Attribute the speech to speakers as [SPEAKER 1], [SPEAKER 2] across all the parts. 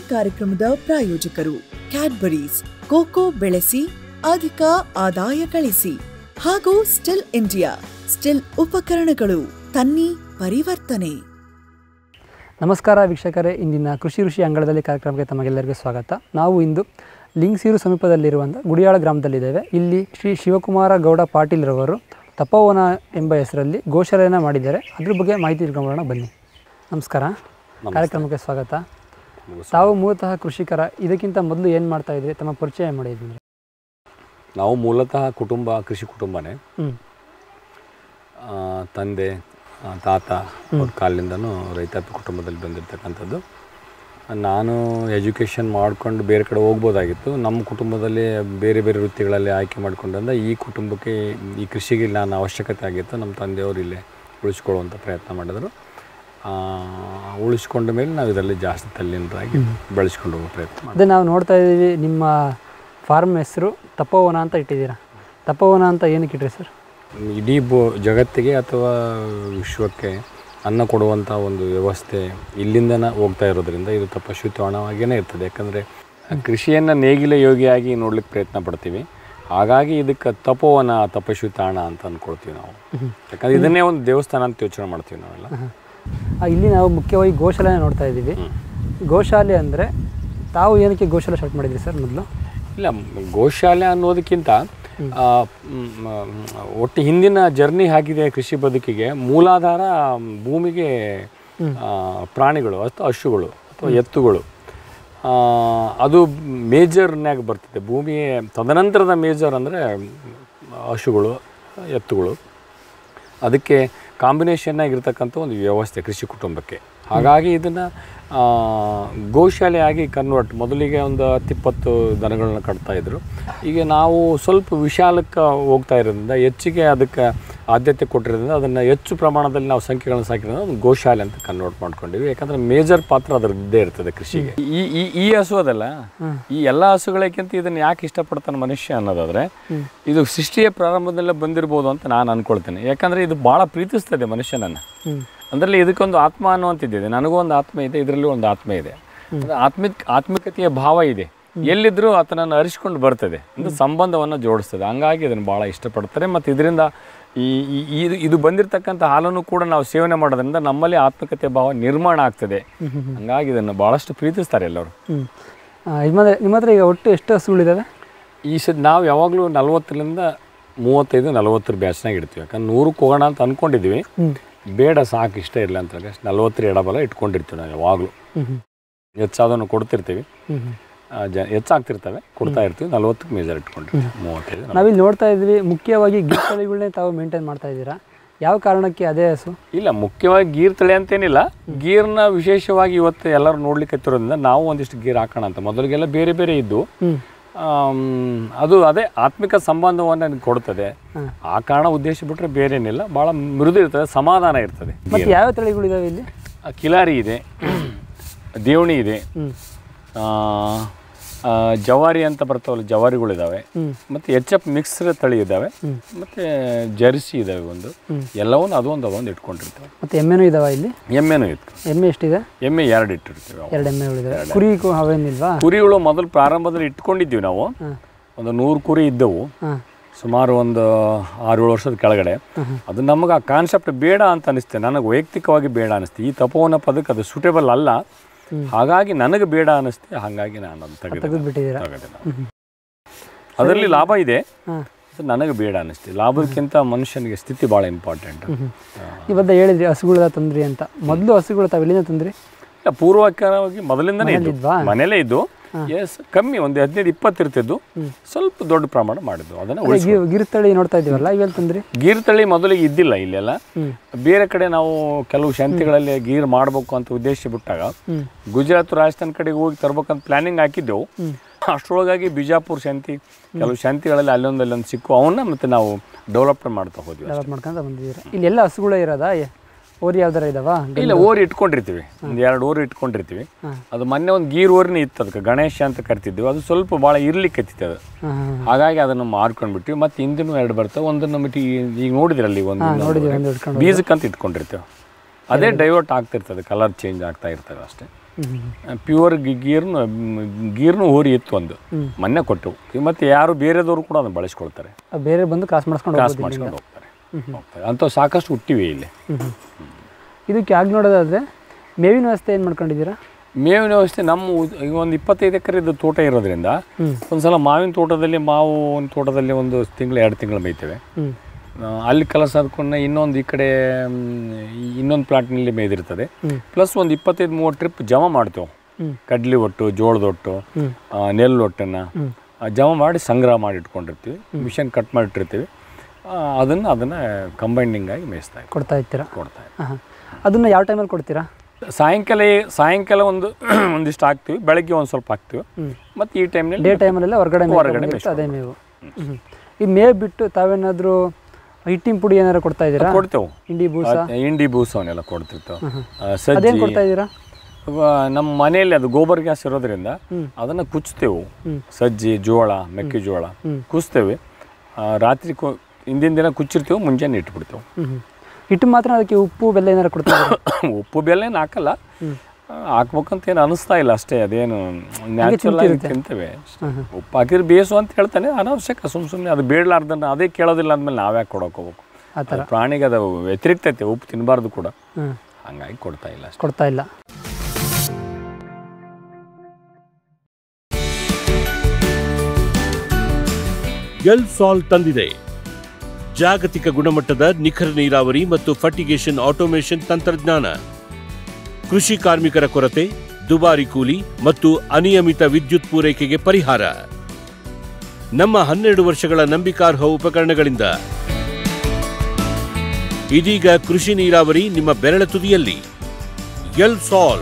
[SPEAKER 1] ಕಾರ್ಯಕ್ರಮದ ಪ್ರಾಯೋಜಕರು Cadbury's cocoa ಬೆಳೆಸಿ ಅಧಿಕ ಆದಾಯ ಗಳಿಸಿ ಹಾಗೂ ಸ್ಟಿಲ್ ಇಂಡಿಯಾ ಸ್ಟಿಲ್ ಉಪಕರಣಗಳು ತನ್ನಿ ಪರಿವರ್ತನೆ
[SPEAKER 2] ನಮಸ್ಕಾರ ವೀಕ್ಷಕರೇ ಇಂದಿನ ಕೃಷಿ ಋಷಿ ಅಂಗಳದಲ್ಲಿ ಕಾರ್ಯಕ್ರಮಕ್ಕೆ ತಮಗೆಲ್ಲರಿಗೂ ಸ್ವಾಗತ ನಾವು ಇಂದು ಲಿಂಗ್ಸೀರು ಸಮೀಪದಲ್ಲಿರುವಂಥ ಗುಡಿಯಾಳ ಗ್ರಾಮದಲ್ಲಿದ್ದೇವೆ ಇಲ್ಲಿ ಶ್ರೀ ಶಿವಕುಮಾರ ಗೌಡ ಪಾಟೀಲ್ರವರು ತಪೋವನ ಎಂಬ ಹೆಸರಲ್ಲಿ ಗೋಶಾಲೆಯನ್ನು ಮಾಡಿದ್ದಾರೆ ಅದ್ರ ಬಗ್ಗೆ ಮಾಹಿತಿ ತಿಳ್ಕೊಂಬೋಣ ಬನ್ನಿ ನಮಸ್ಕಾರ ಕಾರ್ಯಕ್ರಮಕ್ಕೆ ಸ್ವಾಗತ ತಾವು ಮೂಲತಃ ಕೃಷಿಕರ ಇದಕ್ಕಿಂತ ಮೊದಲು ಏನು ಮಾಡ್ತಾ ಇದ್ರಿ ತಮ್ಮ ಪರಿಚಯ ಮಾಡಿದ್ರಿ
[SPEAKER 3] ನಾವು ಮೂಲತಃ ಕುಟುಂಬ ಕೃಷಿ ಕುಟುಂಬನೇ
[SPEAKER 2] ಹ್ಞೂ
[SPEAKER 3] ಆ, ತಂದೆ ಆ, ತಾತ ಅವ್ರ ಕಾಲಿಂದನೂ ರೈತಾಪಿ ಕುಟುಂಬದಲ್ಲಿ ಬಂದಿರತಕ್ಕಂಥದ್ದು ನಾನು ಎಜುಕೇಷನ್ ಮಾಡ್ಕೊಂಡು ಬೇರೆ ಕಡೆ ಹೋಗ್ಬೋದಾಗಿತ್ತು ನಮ್ಮ ಕುಟುಂಬದಲ್ಲಿ ಬೇರೆ ಬೇರೆ ವೃತ್ತಿಗಳಲ್ಲಿ ಆಯ್ಕೆ ಮಾಡ್ಕೊಂಡ್ರಿಂದ ಈ ಕುಟುಂಬಕ್ಕೆ ಈ ಕೃಷಿಗೆ ನಾನು ಅವಶ್ಯಕತೆ ಆಗಿತ್ತು ನಮ್ಮ ತಂದೆಯವರು ಇಲ್ಲೇ ಉಳಿಸ್ಕೊಳ್ಳುವಂಥ ಪ್ರಯತ್ನ ಮಾಡಿದ್ರು ಆ, ಉಳಿಸ್ಕೊಂಡ ಮೇಲೆ ನಾವು ಇದರಲ್ಲಿ ಜಾಸ್ತಿ ತಲ್ಲೀನರಾಗಿ ಬೆಳೆಸ್ಕೊಂಡು ಹೋಗೋ ಪ್ರಯತ್ನ ಮಾಡಿದ್ವಿ
[SPEAKER 2] ಅದೇ ನಾವು ನೋಡ್ತಾ ಇದ್ದೀವಿ ನಿಮ್ಮ ಫಾರ್ಮ್ ಹೆಸರು ತಪೋವನ ಅಂತ ಇಟ್ಟಿದ್ದೀರಾ ತಪೋವನ ಅಂತ ಏನಕ್ಕೆ ಇಟ್ರಿ ಸರ್
[SPEAKER 3] ಇಡೀ ಬೋ ಜಗತ್ತಿಗೆ ಅಥವಾ ವಿಶ್ವಕ್ಕೆ ಅನ್ನ ಕೊಡುವಂಥ ಒಂದು ವ್ಯವಸ್ಥೆ ಇಲ್ಲಿಂದನೇ ಹೋಗ್ತಾ ಇರೋದ್ರಿಂದ ಇದು ತಪಶುತಾಣವಾಗಿಯೇ ಇರ್ತದೆ ಯಾಕಂದರೆ ಕೃಷಿಯನ್ನು ನೇಗಿಲ ಯೋಗಿಯಾಗಿ ನೋಡ್ಲಿಕ್ಕೆ ಪ್ರಯತ್ನ ಪಡ್ತೀವಿ ಹಾಗಾಗಿ ಇದಕ್ಕೆ ತಪೋವನ ತಪಶುತಾಣ ಅಂತ ಅಂದ್ಕೊಳ್ತೀವಿ ನಾವು ಯಾಕಂದ್ರೆ ಇದನ್ನೇ ಒಂದು ದೇವಸ್ಥಾನ ಅಂತ ಯೋಚನೆ ಮಾಡ್ತೀವಿ ನಾವೆಲ್ಲ
[SPEAKER 2] ಆ, ಇಲ್ಲಿ ನಾವು ಮುಖ್ಯವಾಗಿ ಗೋಶಾಲೆ ನೋಡ್ತಾ ಇದ್ದೀವಿ ಗೋಶಾಲೆ ಅಂದರೆ ತಾವು ಏನಕ್ಕೆ ಗೋಶಾಲೆ ಸ್ಟಾರ್ಟ್ ಮಾಡಿದ್ರಿ ಸರ್ ಮೊದಲು
[SPEAKER 3] ಇಲ್ಲ ಮ್, ಗೋಶಾಲೆ ಅನ್ನೋದಕ್ಕಿಂತ ಆ, ಮ್, ಮ್, ಒಟ್ಟು ಹಿಂದಿನ ಜರ್ನಿ ಹಾಕಿದೆ ಕೃಷಿ ಬದುಕಿಗೆ ಮೂಲಾಧಾರ ಮ್, ಭೂಮಿಗೆ ಆ, ಪ್ರಾಣಿಗಳು ಅಥವಾ ಹಸುಗಳು ಅಥವಾ ಎತ್ತುಗಳು ಆ, ಅದು ಮೇಜರ್ನ್ಯಾಗ ಬರ್ತದೆ ಭೂಮಿ ತದನಂತರದ ಮೇಜರ್ ಅಂದರೆ ಹಸುಗಳು ಎತ್ತುಗಳು ಅದಕ್ಕೆ ಕಾಂಬಿನೇಷನ್ನಾಗಿರ್ತಕ್ಕಂಥ ಒಂದು ವ್ಯವಸ್ಥೆ ಕೃಷಿ ಕುಟುಂಬಕ್ಕೆ ಹಾಗಾಗಿ ಇದನ್ನು ಗೋಶಾಲೆಯಾಗಿ ಕನ್ವರ್ಟ್ ಮೊದಲಿಗೆ ಒಂದು ಹತ್ತಿಪ್ಪತ್ತು ದನಗಳನ್ನ ಕಟ್ತಾ ಇದ್ರು ಈಗ ನಾವು ಸ್ವಲ್ಪ ವಿಶಾಲಕ್ಕೆ ಹೋಗ್ತಾ ಇರೋದ್ರಿಂದ ಹೆಚ್ಚಿಗೆ ಅದಕ್ಕೆ ಆದ್ಯತೆ ಕೊಟ್ಟಿರೋದ್ರಿಂದ ಅದನ್ನು ಹೆಚ್ಚು ಪ್ರಮಾಣದಲ್ಲಿ ನಾವು ಸಂಖ್ಯೆಗಳನ್ನ ಸಾಕಿರೋದ್ರಿಂದ ಒಂದು ಗೋಶಾಲೆ ಅಂತ ಕನ್ವರ್ಟ್ ಮಾಡ್ಕೊಂಡಿವಿ ಯಾಕಂದರೆ ಮೇಜರ್ ಪಾತ್ರ ಅದರದ್ದೇ ಇರ್ತದೆ ಕೃಷಿಗೆ ಈ ಈ ಈ ಹಸು ಅದಲ್ಲ ಈ ಎಲ್ಲ ಹಸುಗಳಕ್ಕಿಂತ ಇದನ್ನು ಯಾಕೆ ಇಷ್ಟಪಡ್ತಾನೆ ಮನುಷ್ಯ ಅನ್ನೋದಾದ್ರೆ ಇದು ಸೃಷ್ಟಿಯ ಪ್ರಾರಂಭದಲ್ಲೇ ಬಂದಿರ್ಬೋದು ಅಂತ ನಾನು ಅನ್ಕೊಳ್ತೇನೆ ಯಾಕಂದರೆ ಇದು ಭಾಳ ಪ್ರೀತಿಸ್ತದೆ ಮನುಷ್ಯನನ್ನು ಅದರಲ್ಲಿ ಇದಕ್ಕೊಂದು ಆತ್ಮ ಅನ್ನುವಂಥದ್ದಿದೆ ನನಗೂ ಒಂದು ಆತ್ಮ ಇದೆ ಇದರಲ್ಲಿ ಒಂದು ಆತ್ಮ ಇದೆ ಅದು ಆತ್ಮಿಕ್ ಆತ್ಮಿಕತೆಯ ಭಾವ ಇದೆ ಎಲ್ಲಿದ್ರೂ ಆತನನ್ನು ಅರಿಸ್ಕೊಂಡು ಬರ್ತದೆ ಒಂದು ಸಂಬಂಧವನ್ನು ಜೋಡಿಸ್ತದೆ ಹಂಗಾಗಿ ಇದನ್ನು ಭಾಳ ಇಷ್ಟಪಡ್ತಾರೆ ಮತ್ತು ಇದರಿಂದ ಈ ಈ- ಈ- ಇದು ಇದು ಬಂದಿರತಕ್ಕಂಥ ಹಾಲನ್ನು ಕೂಡ ನಾವು ಸೇವನೆ ಮಾಡೋದ್ರಿಂದ ನಮ್ಮಲ್ಲಿ ಆತ್ಮಿಕತೆ ಭಾವ ನಿರ್ಮಾಣ ಆಗ್ತದೆ ಹಂಗಾಗಿ ಇದನ್ನು ಭಾಳಷ್ಟು ಪ್ರೀತಿಸ್ತಾರೆ ಎಲ್ಲರೂ
[SPEAKER 2] ಹ್ಞೂ ನಿಮ್ಮ ನಿಮ್ಮ ಹತ್ರ ಈಗ ಒಟ್ಟು ಎಷ್ಟು ಹಸುಗಳಿದ್ದಾವೆ
[SPEAKER 3] ಈ ಸದ್ ನಾವು ಯಾವಾಗಲೂ ನಲ್ವತ್ತರಿಂದ ಮೂವತ್ತೈದು ನಲವತ್ತರ ಬ್ಯಾಚ್ನಾಗ ಇಡ್ತೀವಿ ಯಾಕಂದ್ರೆ ನೂರಕ್ಕೆ ಹೋಗೋಣ ಅಂತ ಅಂದ್ಕೊಂಡಿದ್ವಿ ಬೇಡ ಸಾಕು ಇಷ್ಟ ಇರಲಿ ಅಂತ ಹೇಳಿ ನಲ್ವತ್ತರ ಎಡಬಲ ಇಟ್ಕೊಂಡಿರ್ತೀವಿ ನಾವು ಯಾವಾಗಲೂ ಹೆಚ್ಚಾದನ್ನು ಕೊಡ್ತಿರ್ತೀವಿ
[SPEAKER 2] ಹ್ಞೂ ಹ್ಞೂ
[SPEAKER 3] ಆ, ಜ ಹೆಚ್ಚಾಗ್ತಿರ್ತವೆ ಕೊಡ್ತಾ ಇರ್ತೀವಿ ನಲ್ವತ್ತಕ್ಕೆ ಮೇಜರ್ ಇಟ್ಕೊಂಡಿರ್ತೀವಿ ಮೂವತ್ತೈದು ನಲವತ್ತು.
[SPEAKER 2] ನಾವಿಲ್ಲಿ ನೋಡ್ತಾ ಇದ್ವಿ ಮುಖ್ಯವಾಗಿ ಗೀತಳಿಗಳನ್ನೇ ತಾವು ಮೇಂಟೈನ್ ಮಾಡ್ತಾ ಇದ್ದೀರಾ ಯಾವ ಕಾರಣಕ್ಕೆ ಅದೇ ಹಸು
[SPEAKER 3] ಇಲ್ಲ ಮುಖ್ಯವಾಗಿ ಗೀರ್ ತಳಿ ಅಂತೇನಿಲ್ಲ ಗೀರ್ನ ವಿಶೇಷವಾಗಿ ಇವತ್ತು ಎಲ್ಲರೂ ನೋಡ್ಲಿಕ್ಕೆ ಹತ್ತಿರೋದ್ರಿಂದ ನಾವು ಒಂದಿಷ್ಟು ಗೀರ್ ಹಾಕೋಣ ಅಂತ ಮೊದಲಿಗೆಲ್ಲ ಬೇರೆ ಬೇರೆ ಇದ್ದು ಆಮ್, ಅದು ಅದೇ ಆತ್ಮಿಕ ಸಂಬಂಧವನ್ನು ನನಗೆ ಕೊಡ್ತದೆ ಆ ಕಾರಣ ಉದ್ದೇಶ ಬಿಟ್ಟರೆ ಬೇರೇನಿಲ್ಲ ಭಾಳ ಮೃದು ಇರ್ತದೆ ಸಮಾಧಾನ ಇರ್ತದೆ
[SPEAKER 2] ಮತ್ತು ಯಾವ ತಳಿಗಳಿದಾವೆ ಇಲ್ಲಿ
[SPEAKER 3] ಆ, ಕಿಲಾರಿ ಇದೆ ದೇವಣಿ ಇದೆ
[SPEAKER 2] ಹ್ಞೂ
[SPEAKER 3] ಆ, ಆ, ಜವಾರಿ ಅಂತ ಬರ್ತಾವಲ್ಲ ಜವಾರಿಗಳಿದ್ದಾವೆ
[SPEAKER 2] ಹ್ಮ್.
[SPEAKER 3] ಮತ್ತು ಎಚ್ ಎಫ್ ಮಿಕ್ಸ್ಡ್ ತಳಿ ಇದ್ದಾವೆ ಮತ್ತು ಜರ್ಸಿ ಇದ್ದಾವೆ ಒಂದು ಎಲ್ಲವನ್ನು ಅದೊಂದು ಅದೊಂದು ಇಟ್ಕೊಂಡಿರ್ತೇವೆ
[SPEAKER 2] ಮತ್ತು ಎಮ್ಮೆನೂ ಇದಾವ ಇಲ್ಲಿ
[SPEAKER 3] ಎಮ್ಮೆನೂ ಇತ್ತು
[SPEAKER 2] ಎಮ್ಮೆ ಎಷ್ಟಿದೆ
[SPEAKER 3] ಎಮ್ಮೆ ಎರಡು ಇಟ್ಟಿರ್ತೀವಿ ಅವು.
[SPEAKER 2] ಎರಡು ಎಮ್ಮೆಗಳಿದಾವೆ ಕುರಿ ಕು- ಅವೇನಿಲ್ವಾ
[SPEAKER 3] ಕುರಿಗಳು ಮೊದಲು ಪ್ರಾರಂಭದಲ್ಲಿ ಇಟ್ಕೊಂಡಿದ್ದೀವಿ ನಾವು ಒಂದು ನೂರು ಕುರಿ ಇದ್ದವು
[SPEAKER 2] ಹಾಂ
[SPEAKER 3] ಸುಮಾರು ಒಂದು ಆರು ಏಳು ವರ್ಷದ ಕೆಳಗಡೆ ಅದು ನಮಗೆ ಆ ಕಾನ್ಸೆಪ್ಟ್ ಬೇಡ ಅಂತ ಅನಿಸ್ತೆ ನನಗೆ ವೈಯಕ್ತಿಕವಾಗಿ ಬೇಡ ಅನಿಸ್ತು ಈ ತಪೋವನ ಪದಕ್ಕೆ ಅದು ಸೂಟೇಬಲ್ ಅಲ್ಲ ಹಾಗಾಗಿ ನನಗೆ ಬೇಡ ಅನಿಸ್ತೆ ಹಾಗಾಗಿ ನಾನು ಅದು ತೆಗೆದೆ
[SPEAKER 2] ತೆಗೆದುಬಿಟ್ಟಿದ್ದೀರಾ
[SPEAKER 3] ತೆಗೆದೆ ನಾನು. ಅದರಲ್ಲಿ ಲಾಭ ಇದೆ
[SPEAKER 2] ಹಾಂ
[SPEAKER 3] ಅದು ನನಗೆ ಬೇಡ ಅನಿಸ್ತು ಲಾಭಕ್ಕಿಂತ ಮನುಷ್ಯನಿಗೆ ಸ್ಥಿತಿ ಭಾಳ ಇಂಪಾರ್ಟೆಂಟ್
[SPEAKER 2] ಇವತ್ತ ಹೇಳಿದ್ರಿ ಹಸುಗಳ ತಂದ್ರಿ ಅಂತ ಮೊದಲು ಹಸುಗಳು ತಾವು ಎಲ್ಲಿಂದ ತಂದ್ರಿ
[SPEAKER 3] ಇಲ್ಲ ಪೂರ್ವಕರವಾಗಿ ಮೊದಲಿಂದನೇ ಇದ್ದು
[SPEAKER 2] ಇದ್ವಾ?
[SPEAKER 3] ಮನೇಲೇ ಇದ್ದು ಎಸ್ ಕಮ್ಮಿ ಒಂದು ಹದಿನೈದು ಇಪ್ಪತ್ತು ಇರ್ತಿದ್ದು ಸ್ವಲ್ಪ ದೊಡ್ಡ ಪ್ರಮಾಣ ಮಾಡಿದ್ದು ಅದನ್ನ
[SPEAKER 2] ಅದೇ ಗಿ- ಗಿರ್ತಳಿ ನೋಡ್ತಾ ಇದೀವಲ್ಲ ಇವೆಲ್ಲ ತಂದ್ರಿ
[SPEAKER 3] ಗೀರ್ ತಳಿ ಮೊದಲಿಗೆ ಇದ್ದಿಲ್ಲ ಇಲ್ಲೆಲ್ಲ ಬೇರೆ ಕಡೆ ನಾವು ಕೆಲವು ಶಾಂತಿಗಳಲ್ಲಿ ಗೀರ್ ಮಾಡಬೇಕು ಅಂತ ಉದ್ದೇಶ ಬಿಟ್ಟಾಗ ಗುಜರಾತ್ ರಾಜಸ್ಥಾನ್ ಕಡೆಗೆ ಹೋಗಿ ತರ್ಬೇಕಂತ ಪ್ಲಾನಿಂಗ್ ಹಾಕಿದ್ದೆವು ಅಷ್ಟರೊಳಗಾಗಿ ಬಿಜಾಪುರ ಶಾಂತಿ ಕೆಲವು ಶಾಂತಿಗಳಲ್ಲಿ ಅಲ್ಲೊಂದು ಅಲ್ಲೊಂದು ಸಿಕ್ಕು ಅವನ್ನ ಮತ್ತೆ ನಾವು ಡೆವಲಪ್ಮೆಂಟ್ ಮಾಡ್ತಾ ಹೋದ್ವಿ
[SPEAKER 2] ಡೆವಲಪ್ ಮಾಡ್ಕೊಂತ ಬಂದಿದ್ದೀರಾ ಇಲ್ಲಿ ಎಲ್ಲ ಹಸುಗಳೇ ಇರೋದಾ ಎ- ಓರಿ ಯಾವ್ದಾರ ಇದಾವ
[SPEAKER 3] ಇಲ್ಲ ಓರಿ ಇಟ್ಕೊಂಡಿರ್ತೀವಿ ಒಂದು ಎರಡು ಓರಿ ಇಟ್ಕೊಂಡಿರ್ತೀವಿ ಅದು ಮೊನ್ನೆ ಒಂದು ಗೀರ್ ಓರಿನೇ ಇತ್ತು ಅದಕ್ಕೆ ಗಣೇಶ ಅಂತ ಕರಿತಿದ್ವಿ ಅದು ಸ್ವಲ್ಪ ಭಾಳ ಇರ್ಲಿಕ್ಕೆ ಅದು
[SPEAKER 2] ಹಾಂ ಹಾಂ
[SPEAKER 3] ಹಾಗಾಗಿ ಅದನ್ನು ಮಾರ್ಕೊಂಡ್ಬಿಟ್ವಿ ಮತ್ತೆ ಹಿಂದಿನೂ ಎರಡು ಬರ್ತವೆ ಒಂದನ್ನು ಬಿಟ್ಟು ಈ- ಈಗ ನೋಡಿದ್ರಲ್ಲಿ ಒಂದು
[SPEAKER 2] ನೋಡಿದ್ದೀವಿ ಒಂದು ಹಿಡ್ಕೊಂಡು
[SPEAKER 3] ಬೀಜಕ್ಕಂತ ಇಟ್ಕೊಂಡಿರ್ತೇವೆ ಅದೇ ಡೈವರ್ಟ್ ಆಗ್ತಿರ್ತದೆ ಕಲರ್ ಚೇಂಜ್ ಆಗ್ತಾ ಇರ್ತದೆ ಅಷ್ಟೇ ಪ್ಯೂರ್ ಗೀರ್ನು ಗೀರ್ನು ಹೋರಿ ಇತ್ತು ಒಂದು ಮೊನ್ನೆ ಕೊಟ್ಟವು ಮತ್ತು ಯಾರು ಬೇರೆದವರು ಕೂಡ ಅದನ್ನು ಬಳಸ್ಕೊಳ್ತಾರೆ
[SPEAKER 2] ಆ ಬೇರೆ ಬಂದು ಕ್ರಾಸ್ ಮಾಡಿಸ್ಕೊಂಡು
[SPEAKER 3] ಕ್ರಾಸ್
[SPEAKER 2] ಹೋಗ್ಬೋದು
[SPEAKER 3] ಮಾಡ್ಸ್ಕೊಂಡು ಹೋಗ್ತಾರೆ ಹೋಗ್ತಾರೆ ಅಂಥವು ಸಾಕಷ್ಟು ಹುಟ್ಟಿವೆ ಇಲ್ಲಿ
[SPEAKER 2] ಇದಕ್ಕೆ ಆಗಿ ನೋಡೋದಾದರೆ ಮೇವಿನ ವ್ಯವಸ್ಥೆ ಏನು ಮಾಡ್ಕೊಂಡಿದ್ದೀರಾ
[SPEAKER 3] ಮೇವಿನ ವ್ಯವಸ್ಥೆ ನಮ್ಮ ಉ- ಈಗ ಒಂದು ಇಪ್ಪತ್ತೈದು ಎಕರೆದು ತೋಟ ಇರೋದ್ರಿಂದ ಒಂದು ಸಲ ಮಾವಿನ ತೋಟದಲ್ಲಿ ಮಾವು ಒಂದು ತೋಟದಲ್ಲಿ ಒಂದು ತಿಂಗಳು ಎರಡು ತಿಂಗಳು ಮೇಯ್ತೇವೆ
[SPEAKER 2] ಹ್ಞೂ
[SPEAKER 3] ಆ, ಅಲ್ಲಿ ಕೆಲಸ ಆದ್ಕೊಂಡು ಇನ್ನೊಂದು ಈ ಕಡೆ ಮ್, ಈ ಇನ್ನೊಂದು ಪ್ಲಾಟ್ನಲ್ಲಿ ಮೇಯ್ದಿರ್ತದೆ ಪ್ಲಸ್ ಒಂದು ಇಪ್ಪತ್ತೈದು ಮೂವತ್ತು ಟ್ರಿಪ್ ಜಮಾ ಮಾಡ್ತೇವೆ ಕಡ್ಲಿ ಒಟ್ಟು ಜೋಳದ ಒಟ್ಟು ಆ, ನೆಲ್ಲು ಒಟ್ಟನ್ನು ಜಮಾ ಮಾಡಿ ಸಂಗ್ರಹ ಮಾಡಿ ಇಟ್ಕೊಂಡಿರ್ತೀವಿ ಮಿಷನ್ ಕಟ್ ಮಾಡಿಟ್ಟಿರ್ತೀವಿ ಅದನ್ನು ಅದನ್ನು ಕಂಬೈಂಡಿಂಗ್ ಆಗಿ ಮೇಯಿಸ್ತಾ ಇದ್ದೀವಿ
[SPEAKER 2] ಕೊಡ್ತಾ ಇರ್ತೀರಾ
[SPEAKER 3] ಕೊಡ್ತಾ ಇದ್ದೀವಿ
[SPEAKER 2] ಹಾಂ ಹಾಂ ಅದನ್ನು ಯಾವ ಟೈಮಲ್ಲಿ ಕೊಡ್ತೀರಾ
[SPEAKER 3] ಸಾಯಂಕಾಲ ಸಾಯಂಕಾಲ ಒಂದು ಒಂದಿಷ್ಟು ಹಾಕ್ತೀವಿ ಬೆಳಗ್ಗೆ ಒಂದು ಸ್ವಲ್ಪ ಹಾಕ್ತೀವಿ ಮತ್ತು ಈ ಟೈಮ್ನಲ್ಲಿ
[SPEAKER 2] ಡೇ ಟೈಮಲ್ಲೆಲ್ಲ ಹೊರಗಡೆ ಮೇವು
[SPEAKER 3] ಹೊರಗಡೆ
[SPEAKER 2] ಬಂದಿರುತ್ತೆ, ಅದೇ ಮೇವು ಹ್ಞೂ ಈ ಮೇವು ಬಿಟ್ಟು ತಾವೇನಾದರೂ ಹಿಟ್ಟಿನ ಪುಡಿ ಏನಾರು ಕೊಡ್ತಾ ಇದ್ದೀರಾ
[SPEAKER 3] ಕೊಡ್ತೇವೆ
[SPEAKER 2] ಹಿಂಡಿ ಬೂಸ
[SPEAKER 3] ಅದ್- ಹಿಂಡಿ ಬೂಸ ಅವನ್ನೆಲ್ಲ ಕೊಡ್ತಿರ್ತೇವೆ ಆ,
[SPEAKER 2] ಅದೇನು
[SPEAKER 3] ಸಜ್ಜಿ
[SPEAKER 2] ಕೊಡ್ತಾ ಇದ್ದೀರಾ
[SPEAKER 3] ಇವ ನಮ್ಮ ಮನೆಯಲ್ಲಿ ಅದು ಗೋಬರ್ ಗ್ಯಾಸ್ ಇರೋದ್ರಿಂದ ಅದನ್ನು ಕುಚ್ತೇವೆ ಸಜ್ಜಿ ಜೋಳ ಮೆಕ್ಕೆಜೋಳ ಕುಚ್ತೇವೆ ಆ, ರಾತ್ರಿ ಕು ಹಿಂದಿನ ದಿನ ಕುಚ್ಚಿರ್ತೇವೆ ಮುಂಜಾನೆ ಇಟ್ಬಿಡ್ತೇವೆ
[SPEAKER 2] ಹ್ಞೂ ಹ್ಞೂ ಹಿಟ್ಟು ಮಾತ್ರ ಅದಕ್ಕೆ ಉಪ್ಪು ಬೆಲ್ಲ ಏನಾರು ಕೊಡ್ತಾ ಇದ್ದೀರಾ
[SPEAKER 3] ಉಪ್ಪು ಬೆಲ್ಲ ಏನು ಹಾಕಲ್ಲ ಆ, ಹಾಕ್ಬೇಕಂತ ಏನು ಅನಿಸ್ತಾ ಇಲ್ಲ ಅಷ್ಟೇ ಅದೇನು ನ್ಯಾಚುರಲ್ ಆಗಿ ತಿಂತೇವೆ ಉಪ್ಪು ಹಾಕಿದ್ರೆ ಬೇಸು ಅಂತ ಹೇಳ್ತಾನೆ ಅನಾವಶ್ಯಕ ಸುಮ್ಮ ಸುಮ್ಮನೆ ಅದು ಬೇಡಲಾರ್ದನ್ನ ಅದೇ ಕೇಳೋದಿಲ್ಲ ಅಂದಮೇಲೆ ನಾವ್ಯಾಕೆ ಕೊಡೋಕೆ ಹೋಗ್ಬೇಕು ಅದು ಪ್ರಾಣಿಗೆ ಅದು ವ್ಯತಿರಿಕ್ತೈತೆ ಉಪ್ಪು ತಿನ್ನಬಾರ್ದು ಕೂಡ
[SPEAKER 2] ಹ್ಞೂ
[SPEAKER 3] ಹಂಗಾಗಿ ಕೊಡ್ತಾ ಇಲ್ಲ ಅಷ್ಟೇ
[SPEAKER 2] ಕೊಡ್ತಾ ಇಲ್ಲ
[SPEAKER 4] ಎಲ್ ಸಾಲ್ ತಂದಿದೆ ಜಾಗತಿಕ ಗುಣಮಟ್ಟದ ನಿಖರ ನೀರಾವರಿ ಮತ್ತು ಫರ್ಟಿಗೇಷನ್ ಆಟೋಮೇಷನ್ ತಂತ್ರಜ್ಞಾನ ಕೃಷಿ ಕಾರ್ಮಿಕರ ಕೊರತೆ ದುಬಾರಿ ಕೂಲಿ ಮತ್ತು ಅನಿಯಮಿತ ವಿದ್ಯುತ್ ಪೂರೈಕೆಗೆ ಪರಿಹಾರ ನಮ್ಮ ಹನ್ನೆರಡು ವರ್ಷಗಳ ನಂಬಿಕಾರ್ಹ ಉಪಕರಣಗಳಿಂದ ಇದೀಗ ಕೃಷಿ ನೀರಾವರಿ ನಿಮ್ಮ ಬೆರಳ ತುದಿಯಲ್ಲಿ ಎಲ್ ಸಾಲ್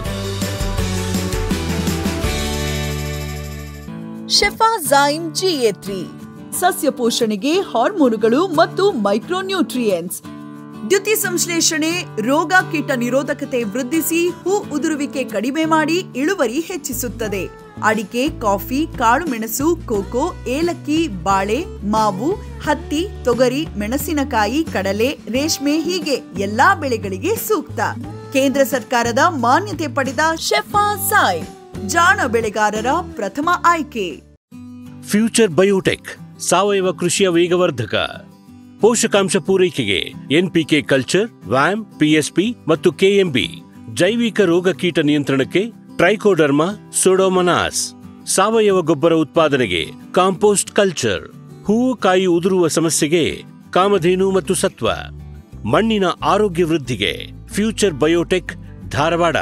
[SPEAKER 1] ಶೆಫಾಝೈಮ್ ಜಿಎ ತ್ರೀ ಸಸ್ಯ ಪೋಷಣೆಗೆ ಹಾರ್ಮೋನುಗಳು ಮತ್ತು ಮೈಕ್ರೋನ್ಯೂಟ್ರಿಯೆಂಟ್ಸ್ ದ್ಯುತಿ ಸಂಶ್ಲೇಷಣೆ ರೋಗ ಕೀಟ ನಿರೋಧಕತೆ ವೃದ್ಧಿಸಿ ಹೂ ಉದುರುವಿಕೆ ಕಡಿಮೆ ಮಾಡಿ ಇಳುವರಿ ಹೆಚ್ಚಿಸುತ್ತದೆ ಅಡಿಕೆ ಕಾಫಿ ಕಾಳುಮೆಣಸು ಕೋಕೋ ಏಲಕ್ಕಿ ಬಾಳೆ ಮಾವು ಹತ್ತಿ ತೊಗರಿ ಮೆಣಸಿನಕಾಯಿ ಕಡಲೆ ರೇಷ್ಮೆ ಹೀಗೆ ಎಲ್ಲಾ ಬೆಳೆಗಳಿಗೆ ಸೂಕ್ತ ಕೇಂದ್ರ ಸರ್ಕಾರದ ಮಾನ್ಯತೆ ಪಡೆದ ಶೆಫಾ ಸಾಯ್ ಜಾಣ ಬೆಳೆಗಾರರ ಪ್ರಥಮ ಆಯ್ಕೆ
[SPEAKER 4] ಫ್ಯೂಚರ್ ಬಯೋಟೆಕ್ ಸಾವಯವ ಕೃಷಿಯ ವೇಗವರ್ಧಕ ಪೋಷಕಾಂಶ ಪೂರೈಕೆಗೆ ಎನ್ಪಿಕೆ ಕಲ್ಚರ್ ವ್ಯಾಮ್ ಪಿಎಸ್ಪಿ ಮತ್ತು ಕೆಎಂಬಿ ಜೈವಿಕ ರೋಗ ಕೀಟ ನಿಯಂತ್ರಣಕ್ಕೆ ಟ್ರೈಕೋಡರ್ಮಾ ಸೊಡೋಮನಾಸ್ ಸಾವಯವ ಗೊಬ್ಬರ ಉತ್ಪಾದನೆಗೆ ಕಾಂಪೋಸ್ಟ್ ಕಲ್ಚರ್ ಹೂವು ಕಾಯಿ ಉದುರುವ ಸಮಸ್ಯೆಗೆ ಕಾಮಧೇನು ಮತ್ತು ಸತ್ವ ಮಣ್ಣಿನ ಆರೋಗ್ಯ ವೃದ್ಧಿಗೆ Future Biotech Dharwad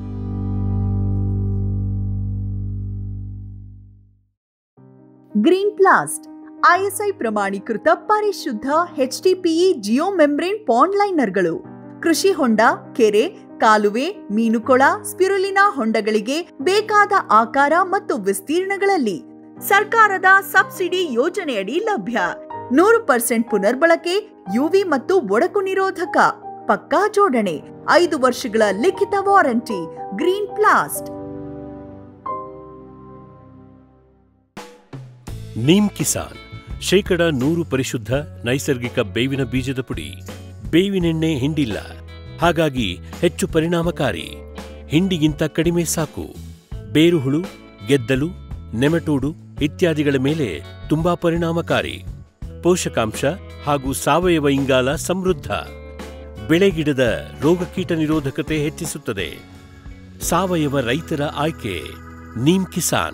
[SPEAKER 1] Green Plast ISI ಪ್ರಮಾಣೀಕೃತ ಪರಿಶುದ್ಧ ಎಚ್ಡಿಪಿಇ ಜಿಯೋ ಮೆಂಬ್ರೇನ್ ಪಾಂಡ್ ಲೈನರ್ಗಳು ಕೃಷಿ ಹೊಂಡ ಕೆರೆ ಕಾಲುವೆ ಮೀನುಕೊಳ ಸ್ಪಿರುಲಿನಾ ಹೊಂಡಗಳಿಗೆ ಬೇಕಾದ ಆಕಾರ ಮತ್ತು ವಿಸ್ತೀರ್ಣಗಳಲ್ಲಿ ಸರ್ಕಾರದ ಸಬ್ಸಿಡಿ ಯೋಜನೆಯಡಿ ಲಭ್ಯ ನೂರು ಪರ್ಸೆಂಟ್ ಪುನರ್ಬಳಕೆ ಯುವಿ ಮತ್ತು ಒಡಕು ನಿರೋಧಕ ಪಕ್ಕಾ ಜೋಡಣೆ ಐದು ವರ್ಷಗಳ ಲಿಖಿತ warranty Green Plast
[SPEAKER 4] neem Kisan ಶೇಕಡ ನೂರು ಪರಿಶುದ್ಧ ನೈಸರ್ಗಿಕ ಬೇವಿನ ಬೀಜದ ಪುಡಿ ಬೇವಿನೆಣ್ಣೆ ಹಿಂಡಿಲ್ಲ ಹಾಗಾಗಿ ಹೆಚ್ಚು ಪರಿಣಾಮಕಾರಿ ಹಿಂಡಿಗಿಂತ ಕಡಿಮೆ ಸಾಕು ಬೇರುಹುಳು ಗೆದ್ದಲು ನೆಮಟೋಡು ಇತ್ಯಾದಿಗಳ ಮೇಲೆ ತುಂಬಾ ಪರಿಣಾಮಕಾರಿ ಪೋಷಕಾಂಶ ಹಾಗೂ ಸಾವಯವ ಇಂಗಾಲ ಸಮೃದ್ಧ ಬೆಳೆಗಿಡದ ರೋಗಕೀಟ ನಿರೋಧಕತೆ ಹೆಚ್ಚಿಸುತ್ತದೆ ಸಾವಯವ ರೈತರ ಆಯ್ಕೆ ನೀಮ್ ಕಿಸಾನ್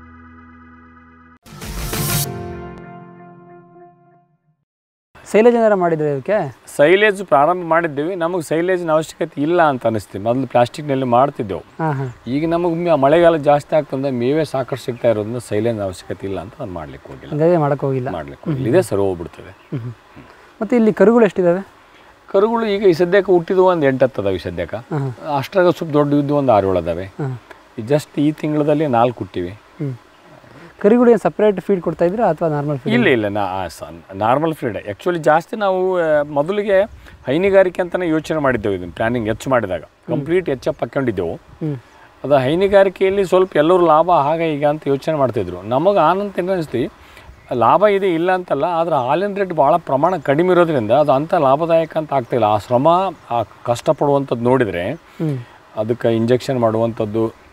[SPEAKER 2] ಸೈಲೇಜ್ ಏನಾರು ಮಾಡಿದ್ರೆ ಇದಕ್ಕೆ
[SPEAKER 3] ಸೈಲೇಜ್ ಪ್ರಾರಂಭ ಮಾಡಿದ್ದೀವಿ ನಮಗೆ ಸೈಲೇಜಿನ ಅವಶ್ಯಕತೆ ಇಲ್ಲ ಅಂತ ಅನಿಸ್ತೀವಿ ಮೊದಲು ಪ್ಲಾಸ್ಟಿಕ್ನಲ್ಲಿ ಮಾಡ್ತಿದ್ದೆವು
[SPEAKER 2] ಹಾಂ ಹಾಂ
[SPEAKER 3] ಈಗ ನಮಗೆ ಮಳೆಗಾಲ ಜಾಸ್ತಿ ಆಗ್ತಂದ್ರೆ ಮೇವೇ ಸಾಕಷ್ಟು ಸಿಗ್ತಾ ಇರೋದ್ರಿಂದ ಸೈಲೇಜ್ ಅವಶ್ಯಕತೆ ಇಲ್ಲ ಅಂತ ನಾನು ಮಾಡ್ಲಿಕ್ಕೆ ಹೋಗಿಲ್ಲ
[SPEAKER 2] ಹಂಗಾಗಿ ಮಾಡೋಕ್ಕೆ ಹೋಗಿಲ್ಲ
[SPEAKER 3] ಮಾಡ್ಲಿಕ್ಕೆ ಹೋಗಿಲ್ಲ ಇದೇ ಸರಿ ಹೋಗ್ಬಿಡ್ತದೆ
[SPEAKER 2] ಮತ್ತು ಇಲ್ಲಿ ಕರುಗಳು ಎಷ್ಟಿದ್ದಾವೆ
[SPEAKER 3] ಕರುಗಳು ಈಗ ಈ ಸದ್ಯಕ್ಕೆ ಹುಟ್ಟಿದ್ವು ಒಂದು ಎಂಟು ಹತ್ತದಾವೆ ಈ ಸದ್ಯಕ್ಕೆ
[SPEAKER 2] ಹಾಂ
[SPEAKER 3] ಅಷ್ಟ್ರಾಗ ಸ್ವಲ್ಪ ದೊಡ್ಡ ಇದ್ದು ಒಂದು ಆರು ಏಳು ಅದಾವೆ
[SPEAKER 2] ಹಾಂ
[SPEAKER 3] ಜಸ್ಟ್ ಈ ತಿಂಗಳಲ್ಲಿ ನಾಲ್ಕು ಹುಟ್ಟಿವಿ
[SPEAKER 2] ಹ್ಞೂ ಕರಿಗಳು ಏನು ಸಪ್ರೇಟ್ ಫೀಡ್ ಕೊಡ್ತಾ ಇದ್ದೀರಾ ಅಥವಾ ನಾರ್ಮಲ್ ಫೀಡ್
[SPEAKER 3] ಇಲ್ಲ ಇಲ್ಲ ನಾ ನಾರ್ಮಲ್ ಫೀಡ್ ಆ್ಯಕ್ಚುಲಿ ಜಾಸ್ತಿ ನಾವು ಆ, ಮೊದಲಿಗೆ ಹೈನುಗಾರಿಕೆ ಅಂತಲೇ ಯೋಚನೆ ಮಾಡಿದ್ದೆವು ಇದನ್ನು ಪ್ಲಾನಿಂಗ್ ಹೆಚ್ಚು ಮಾಡಿದಾಗ ಕಂಪ್ಲೀಟ್ ಹೆಚ್ಚಪ್ಪ ಹಾಕ್ಕೊಂಡಿದ್ದೆವು
[SPEAKER 2] ಹ್ಞೂ
[SPEAKER 3] ಅದು ಹೈನುಗಾರಿಕೆಯಲ್ಲಿ ಸ್ವಲ್ಪ ಎಲ್ಲರೂ ಲಾಭ ಹಾಗೆ ಈಗ ಅಂತ ಯೋಚನೆ ಮಾಡ್ತಿದ್ರು ನಮಗೆ ಆನಂತ ಏನು ಅನಿಸ್ತಿ ಲಾಭ ಇದೆ ಇಲ್ಲ ಅಂತಲ್ಲ ಆದರೆ ಹಾಲಿನ ರೇಟ್ ಭಾಳ ಪ್ರಮಾಣ ಕಡಿಮೆ ಇರೋದ್ರಿಂದ ಅದು ಅಂಥ ಲಾಭದಾಯಕ ಅಂತ ಆಗ್ತಾಯಿಲ್ಲ ಆ ಶ್ರಮ ಆ ಕಷ್ಟಪಡುವಂಥದ್ದು ನೋಡಿದರೆ
[SPEAKER 2] ಹ್ಞೂ
[SPEAKER 3] ಅದಕ್ಕೆ ಇಂಜೆಕ್ಷನ್ ಮಾಡುವಂಥದ್ದು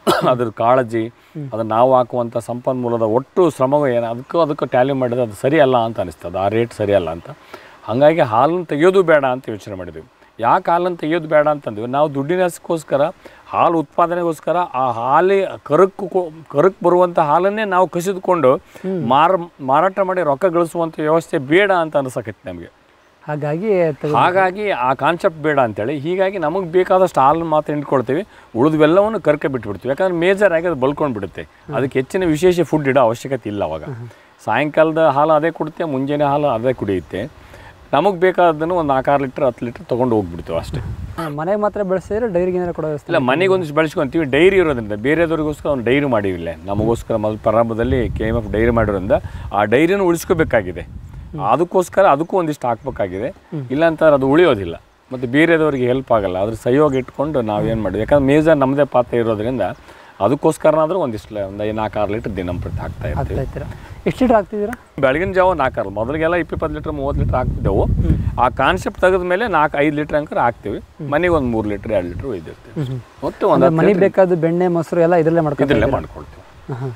[SPEAKER 3] ಅದ್ರ ಕಾಳಜಿ ಅದು ನಾವು ಹಾಕುವಂಥ ಸಂಪನ್ಮೂಲದ ಒಟ್ಟು ಶ್ರಮವು ಏನು ಅದಕ್ಕೂ ಅದಕ್ಕೂ ಟ್ಯಾಲಿ ಮಾಡಿದ್ರೆ ಅದು ಸರಿಯಲ್ಲ ಅಂತ ಅನಿಸ್ತದೆ ಆ ರೇಟ್ ಸರಿಯಲ್ಲ ಅಂತ ಹಾಗಾಗಿ ಹಾಲನ್ನು ತೆಗೆಯೋದು ಬೇಡ ಅಂತ ಯೋಚನೆ ಮಾಡಿದ್ವಿ ಯಾಕೆ ಹಾಲನ್ನು ತೆಗೆಯೋದು ಬೇಡ ಅಂತಂದ್ವಿ ನಾವು ದುಡ್ಡಿನಸ್ಕೋಸ್ಕರ ಹಾಲು ಉತ್ಪಾದನೆಗೋಸ್ಕರ ಆ ಹಾಲಿ ಕರಕ್ಕು ಕೊ- ಕರಕ್ ಬರುವಂಥ ಹಾಲನ್ನೇ ನಾವು ಕಸಿದುಕೊಂಡು ಮಾರ ಮಾರಾಟ ಮಾಡಿ ರೊಕ್ಕ ಗಳಿಸುವಂಥ ವ್ಯವಸ್ಥೆ ಬೇಡ ಅಂತ ಅನ್ಸಕೈತಿ ನಮಗೆ
[SPEAKER 2] ಹಾಗಾಗಿ ತೆಗೆದು-
[SPEAKER 3] ಹಾಗಾಗಿ ಆ ಕಾನ್ಸೆಪ್ಟ್ ಬೇಡ ಅಂತೇಳಿ ಹೀಗಾಗಿ ನಮಗೆ ಬೇಕಾದಷ್ಟು ಹಾಲು ಮಾತ್ರ ಹಿಂಡ್ಕೊಳ್ತೀವಿ ಉಳಿದವೆಲ್ಲವನ್ನು ಕರ್ಕೆ ಬಿಟ್ಬಿಡ್ತೀವಿ ಯಾಕಂದ್ರೆ ಮೇಜರ್ ಆಗಿ ಅದು ಬಲ್ಕೊಂಡು ಬಿಡುತ್ತೆ ಅದಕ್ಕೆ ಹೆಚ್ಚಿನ ವಿಶೇಷ ಫುಡ್ ಇಡೋ ಅವಶ್ಯಕತೆ ಇಲ್ಲ ಅವಾಗ ಸಾಯಂಕಾಲದ ಹಾಲು ಅದೇ ಕುಡುತ್ತೆ ಮುಂಜಾನೆ ಹಾಲು ಅದೇ ಕುಡಿಯುತ್ತೆ ನಮಗೆ ಬೇಕಾದನ್ನು ಒಂದು ನಾಲ್ಕಾರು ಲೀಟ್ರ್ ಹತ್ತು ಲೀಟ್ರ್ ತೊಗೊಂಡು ಹೋಗ್ಬಿಡ್ತೀವಿ ಅಷ್ಟೇ
[SPEAKER 2] ಹಾ, ಮನೆಗೆ ಮಾತ್ರ ಬೆಳೆಸಿದ್ರೆ ಡೈರಿಗೆ ಏನಾರು ಕೊಡೋ ವ್ಯವಸ್ಥೆ
[SPEAKER 3] ಇಲ್ಲ ಮನೆಗೆ ಒಂದಿಷ್ಟು ಬೆಳೆಸ್ಕೊಂತೀವಿ ಡೈರಿ ಇರೋದ್ರಿಂದ ಬೇರೆದವ್ರಿಗೋಸ್ಕರ ಒಂದು ಡೈರಿ ಮಾಡಿವಿಲ್ಲ ನಮಗೋಸ್ಕರ ಮೊದಲು ಪ್ರಾರಂಭದಲ್ಲಿ ಕೆ ಎಮ್ ಎಫ್ ಡೈರಿ ಮಾಡಿರೋದ್ರಿಂದ ಆ ಡೈರಿನೂ ಉಳಿಸ್ಕೋಬೇಕಾಗಿದೆ ಅದಕ್ಕೋಸ್ಕರ ಅದಕ್ಕೂ ಒಂದಿಷ್ಟು ಹಾಕ್ಬೇಕಾಗಿದೆ ಇಲ್ಲಾಂತಂದ್ರೆ ಅದು ಉಳಿಯೋದಿಲ್ಲ ಮತ್ತು ಬೇರೆದವ್ರಿಗೆ ಹೆಲ್ಪ್ ಆಗಲ್ಲ ಅದ್ರ ಸಹಯೋಗ ಇಟ್ಕೊಂಡು ನಾವೇನು ಮಾಡಿದ್ವಿ ಯಾಕಂದ್ರೆ ಮೇಜರ್ ನಮ್ಮದೇ ಪಾತ್ರ ಇರೋದ್ರಿಂದ ಅದಕ್ಕೋಸ್ಕರನಾದರೂ ಒಂದಿಷ್ಟು ಒಂದು ಐದು ನಾಲ್ಕು ಆರು ಲೀಟ್ರ್ ದಿನಂಪ್ರತಿ ಹಾಕ್ತಾ ಇರ್ತೀವಿ
[SPEAKER 2] ಆಗ್ತಾ ಇರ್ತೀರಾ ಎಷ್ಟು ಲೀಟ್ರ್ ಹಾಕ್ತಿದ್ದೀರಾ
[SPEAKER 3] ಬೆಳಗಿನ ಜಾವ ನಾಲ್ಕಾರು ಮೊದಲಿಗೆಲ್ಲ ಇಪ್ಪತ್ತು ಲೀಟ್ರ್ ಮೂವತ್ತು ಲೀಟ್ರ್ ಹಾಕ್ತಿದ್ದೆವು ಆ ಕಾನ್ಸೆಪ್ಟ್ ತೆಗೆದ ಮೇಲೆ ನಾಲ್ಕು ಐದು ಲೀಟ್ರ್ ಅಂಕರ್ ಹಾಕ್ತೀವಿ ಮನೆಗೆ ಒಂದು ಮೂರು ಲೀಟ್ರ್ ಎರಡು ಲೀಟ್ರ್ ಒಯ್ದಿರ್ತೀವಿ ಒಟ್ಟು ಒಂದು
[SPEAKER 2] ಅಂದ್ರೆ ಮನೆಗೆ ಬೇಕಾದ ಬೆಣ್ಣೆ ಮೊಸರು ಎಲ್ಲ ಇದರಲ್ಲೇ ಮಾಡ್ಕೊಂಡು
[SPEAKER 3] ಇದರಲ್ಲೇ ಮಾಡ್ಕೊಳ್ತೀವಿ ಹ್ಮ್.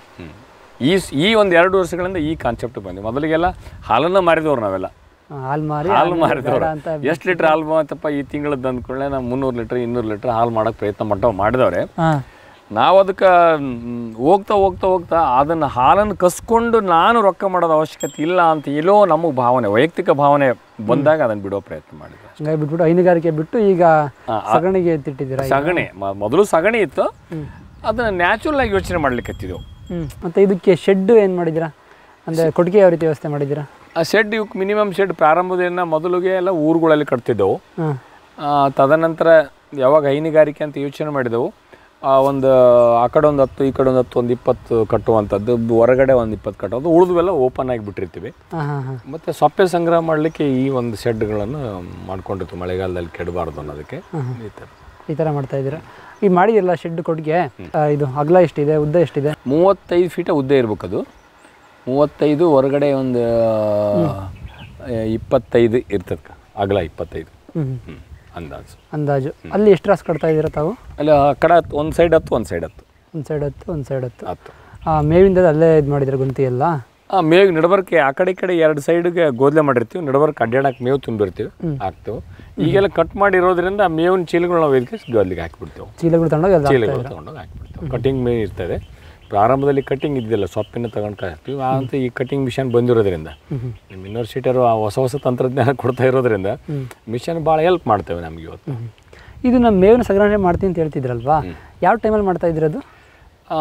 [SPEAKER 3] ಈ ಸ್- ಈ ಒಂದು ಎರಡು ವರ್ಷಗಳಿಂದ ಈ ಕಾನ್ಸೆಪ್ಟ್ ಬಂದ್ವಿ ಮೊದಲಿಗೆಲ್ಲ ಹಾಲನ್ನು ಮಾರಿದವ್ರು ನಾವೆಲ್ಲ
[SPEAKER 2] ಹಾಲು ಮಾರಿ
[SPEAKER 3] ಹಾಲು
[SPEAKER 2] ಆಮೇಲೆ
[SPEAKER 3] ಮಾರಿದವ್ರು
[SPEAKER 2] ಬೇಡ ಅಂತ
[SPEAKER 3] ಎಷ್ಟು ಲೀಟ್ರ್ ಹಾಲು ಮಾತಪ್ಪ ಈ ತಿಂಗಳದ್ದು ಅಂದ್ಕೊಳ್ಳೆ ನಾವು ಮುನ್ನೂರು ಲೀಟ್ರ್ ಇನ್ನೂರು ಲೀಟ್ರ್ ಹಾಲು ಮಾಡೋಕೆ ಪ್ರಯತ್ನ ಮಾಡ್ತಾ ಮಾಡಿದವ್ರೆ
[SPEAKER 2] ಹಾಂ
[SPEAKER 3] ನಾವು ಅದಕ್ಕೆ ಮ್, ಹೋಗ್ತಾ ಹೋಗ್ತಾ ಹೋಗ್ತಾ ಅದನ್ನು ಹಾಲನ್ನು ಕಸ್ಕೊಂಡು ನಾನು ರೊಕ್ಕ ಮಾಡೋದು ಅವಶ್ಯಕತೆ ಇಲ್ಲ ಅಂತ ಎಲ್ಲೋ ನಮಗೆ ಭಾವನೆ ವೈಯಕ್ತಿಕ ಭಾವನೆ ಬಂದಾಗ ಅದನ್ನು ಬಿಡೋ ಪ್ರಯತ್ನ ಮಾಡಿದ್ವಿ
[SPEAKER 2] ಹಂಗಾಗಿ ಬಿಟ್ಬಿಟ್ಟು ಹೈನುಗಾರಿಕೆ ಬಿಟ್ಟು ಈಗ ಸಗಣಿಗೆ ಎತ್ತಿಟ್ಟಿದ್ದೀರಾ
[SPEAKER 3] ಸಗಣಿ ಮ- ಮೊದಲು ಸಗಣಿ ಇತ್ತು ಅದನ್ನು ನ್ಯಾಚುರಲ್ ಆಗಿ ಯೋಚನೆ ಮಾಡ್ಲಿಕ್ಕೆ ಹತ್ತಿದ್ದೆವು
[SPEAKER 2] ಹ್ಞೂ ಮತ್ತು ಇದಕ್ಕೆ ಶೆಡ್ ಏನು ಮಾಡಿದ್ದೀರಾ ಅಂದರೆ ಕೊಟ್ಟಿಗೆ ಯಾವ ರೀತಿ ವ್ಯವಸ್ಥೆ ಮಾಡಿದ್ದೀರಾ
[SPEAKER 3] ಆ ಶೆಡ್ ಇವಕ್ಕೆ ಮಿನಿಮಮ್ ಶೆಡ್ ಪ್ರಾರಂಭದಿಂದ ಮೊದಲಿಗೆ ಎಲ್ಲ ಊರುಗಳಲ್ಲಿ ಕಟ್ತಿದ್ದೆವು
[SPEAKER 2] ಹಾಂ
[SPEAKER 3] ಆ, ತದನಂತರ ಯಾವಾಗ ಹೈನುಗಾರಿಕೆ ಅಂತ ಯೋಚನೆ ಮಾಡಿದೆವು ಆ ಒಂದು ಆ ಕಡೆ ಒಂದು ಹತ್ತು ಈ ಕಡೆ ಒಂದು ಹತ್ತು ಒಂದು ಇಪ್ಪತ್ತು ಕಟ್ಟುವಂಥದ್ದು ಹೊರಗಡೆ ಒಂದು ಇಪ್ಪತ್ತು ಕಟ್ಟೋದು ಉಳಿದುವೆಲ್ಲ ಓಪನ್ ಆಗಿ ಬಿಟ್ಟಿರ್ತೀವಿ
[SPEAKER 2] ಹಾಂ ಹಾಂ ಹಾಂ
[SPEAKER 3] ಮತ್ತು ಸೊಪ್ಪೆ ಸಂಗ್ರಹ ಮಾಡಲಿಕ್ಕೆ ಈ ಒಂದು ಶೆಡ್ಗಳನ್ನು ಮಾಡ್ಕೊಂಡಿರ್ತೀವಿ ಮಳೆಗಾಲದಲ್ಲಿ ಕೆಡಬಾರ್ದು ಅನ್ನೋದಕ್ಕೆ ಈ ಥರ
[SPEAKER 2] ಈ ಥರ ಮಾಡ್ತಾ ಇದ್ದೀರಾ ಈ ಮಾಡಿದಿರಲ್ಲ ಶೆಡ್ ಕೊಟ್ಟಿಗೆ ಆ, ಇದು ಅಗಲ ಎಷ್ಟಿದೆ ಉದ್ದ ಎಷ್ಟಿದೆ
[SPEAKER 3] ಮೂವತ್ತೈದು ಫೀಟ ಉದ್ದ ಇರ್ಬೇಕು ಅದು ಮೂವತ್ತೈದು ಹೊರಗಡೆ ಒಂದು ಆ, ಇಪ್ಪತ್ತೈದು ಇರ್ತದೆ ಅಗಲ ಇಪ್ಪತ್ತೈದು
[SPEAKER 2] ಹ್ಞೂ
[SPEAKER 3] ಹ್ಞೂ ಅಂದಾಜು
[SPEAKER 2] ಅಂದಾಜು ಅಲ್ಲಿ ಎಷ್ಟು ರಾಸ್ ಕಟ್ತಾ ಇದ್ದೀರಾ ತಾವು
[SPEAKER 3] ಅಲ್ಲಿ ಆ ಕಡೆ ಹತ್ತು ಒಂದು ಸೈಡ್ ಹತ್ತು ಒಂದು ಸೈಡ್ ಹತ್ತು
[SPEAKER 2] ಒಂದು ಸೈಡ್ ಹತ್ತು ಒಂದು ಸೈಡ್ ಹತ್ತು
[SPEAKER 3] ಹತ್ತು
[SPEAKER 2] ಆ, ಮೇವಿಂದ ಅಲ್ಲೇ ಇದು ಮಾಡಿದ್ರೆ ಗುಂತಿ ಎಲ್ಲ
[SPEAKER 3] ಆ ಮೇವು ನಡಬರ್ಕೆ ಆ ಕಡೆ ಈ ಕಡೆ ಎರಡು ಸೈಡ್ಗೆ ಗೋದ್ಲೆ ಮಾಡಿರ್ತೀವಿ ನಡಬರ್ಕ್ ಅಡ್ಡಾಡಕ್ಕೆ ಮೇವು ತುಂಬಿರ್ತೀವಿ ಹಾಕ್ತೇವೆ ಈಗೆಲ್ಲ ಕಟ್ ಮಾಡಿರೋದ್ರಿಂದ ಆ ಮೇವಿನ ಚೀಲಗಳು ನಾವು ಇದಕ್ಕೆ ಅಲ್ಲಿಗೆ ಹಾಕಿಬಿಡ್ತೇವೆ
[SPEAKER 2] ಚೀಲಗಳು ತಗೊಂಡೋಗಿ ಅಲ್ಲಿ
[SPEAKER 3] ಚೀಲಗಳು ತೊಗೊಂಡೋಗಿ ಹಾಕಿಬಿಡ್ತೇವೆ ಕಟಿಂಗ್ ಮೇವು ಇರ್ತದೆ ಪ್ರಾರಂಭದಲ್ಲಿ ಕಟಿಂಗ್ ಇದ್ದಿಲ್ಲ ಸೊಪ್ಪಿನ ತಗೊಂಡು ಹಾಕ್ತೀವಿ ಅಂತ ಈ ಕಟಿಂಗ್ ಮಿಷನ್ ಬಂದಿರೋದ್ರಿಂದ ನಿಮ್ಮ ಯೂನಿವರ್ಸಿಟಿಯವರು ಆ ಹೊಸ ಹೊಸ ತಂತ್ರಜ್ಞಾನ ಕೊಡ್ತಾ ಇರೋದ್ರಿಂದ ಮಿಷನ್ ಭಾಳ ಹೆಲ್ಪ್ ಮಾಡ್ತೇವೆ ನಮ್ಗೆ ಇವತ್ತು
[SPEAKER 2] ಇದು ನಮ್ಮ ಮೇವಿನ ಸಂಗ್ರಹಣೆ ಮಾಡ್ತೀನಿ ಅಂತ ಹೇಳ್ತಿದ್ರಲ್ವಾ ಯಾವ ಟೈಮಲ್ಲಿ ಮಾಡ್ತಾ ಇದ್ರದು
[SPEAKER 3] ಆ,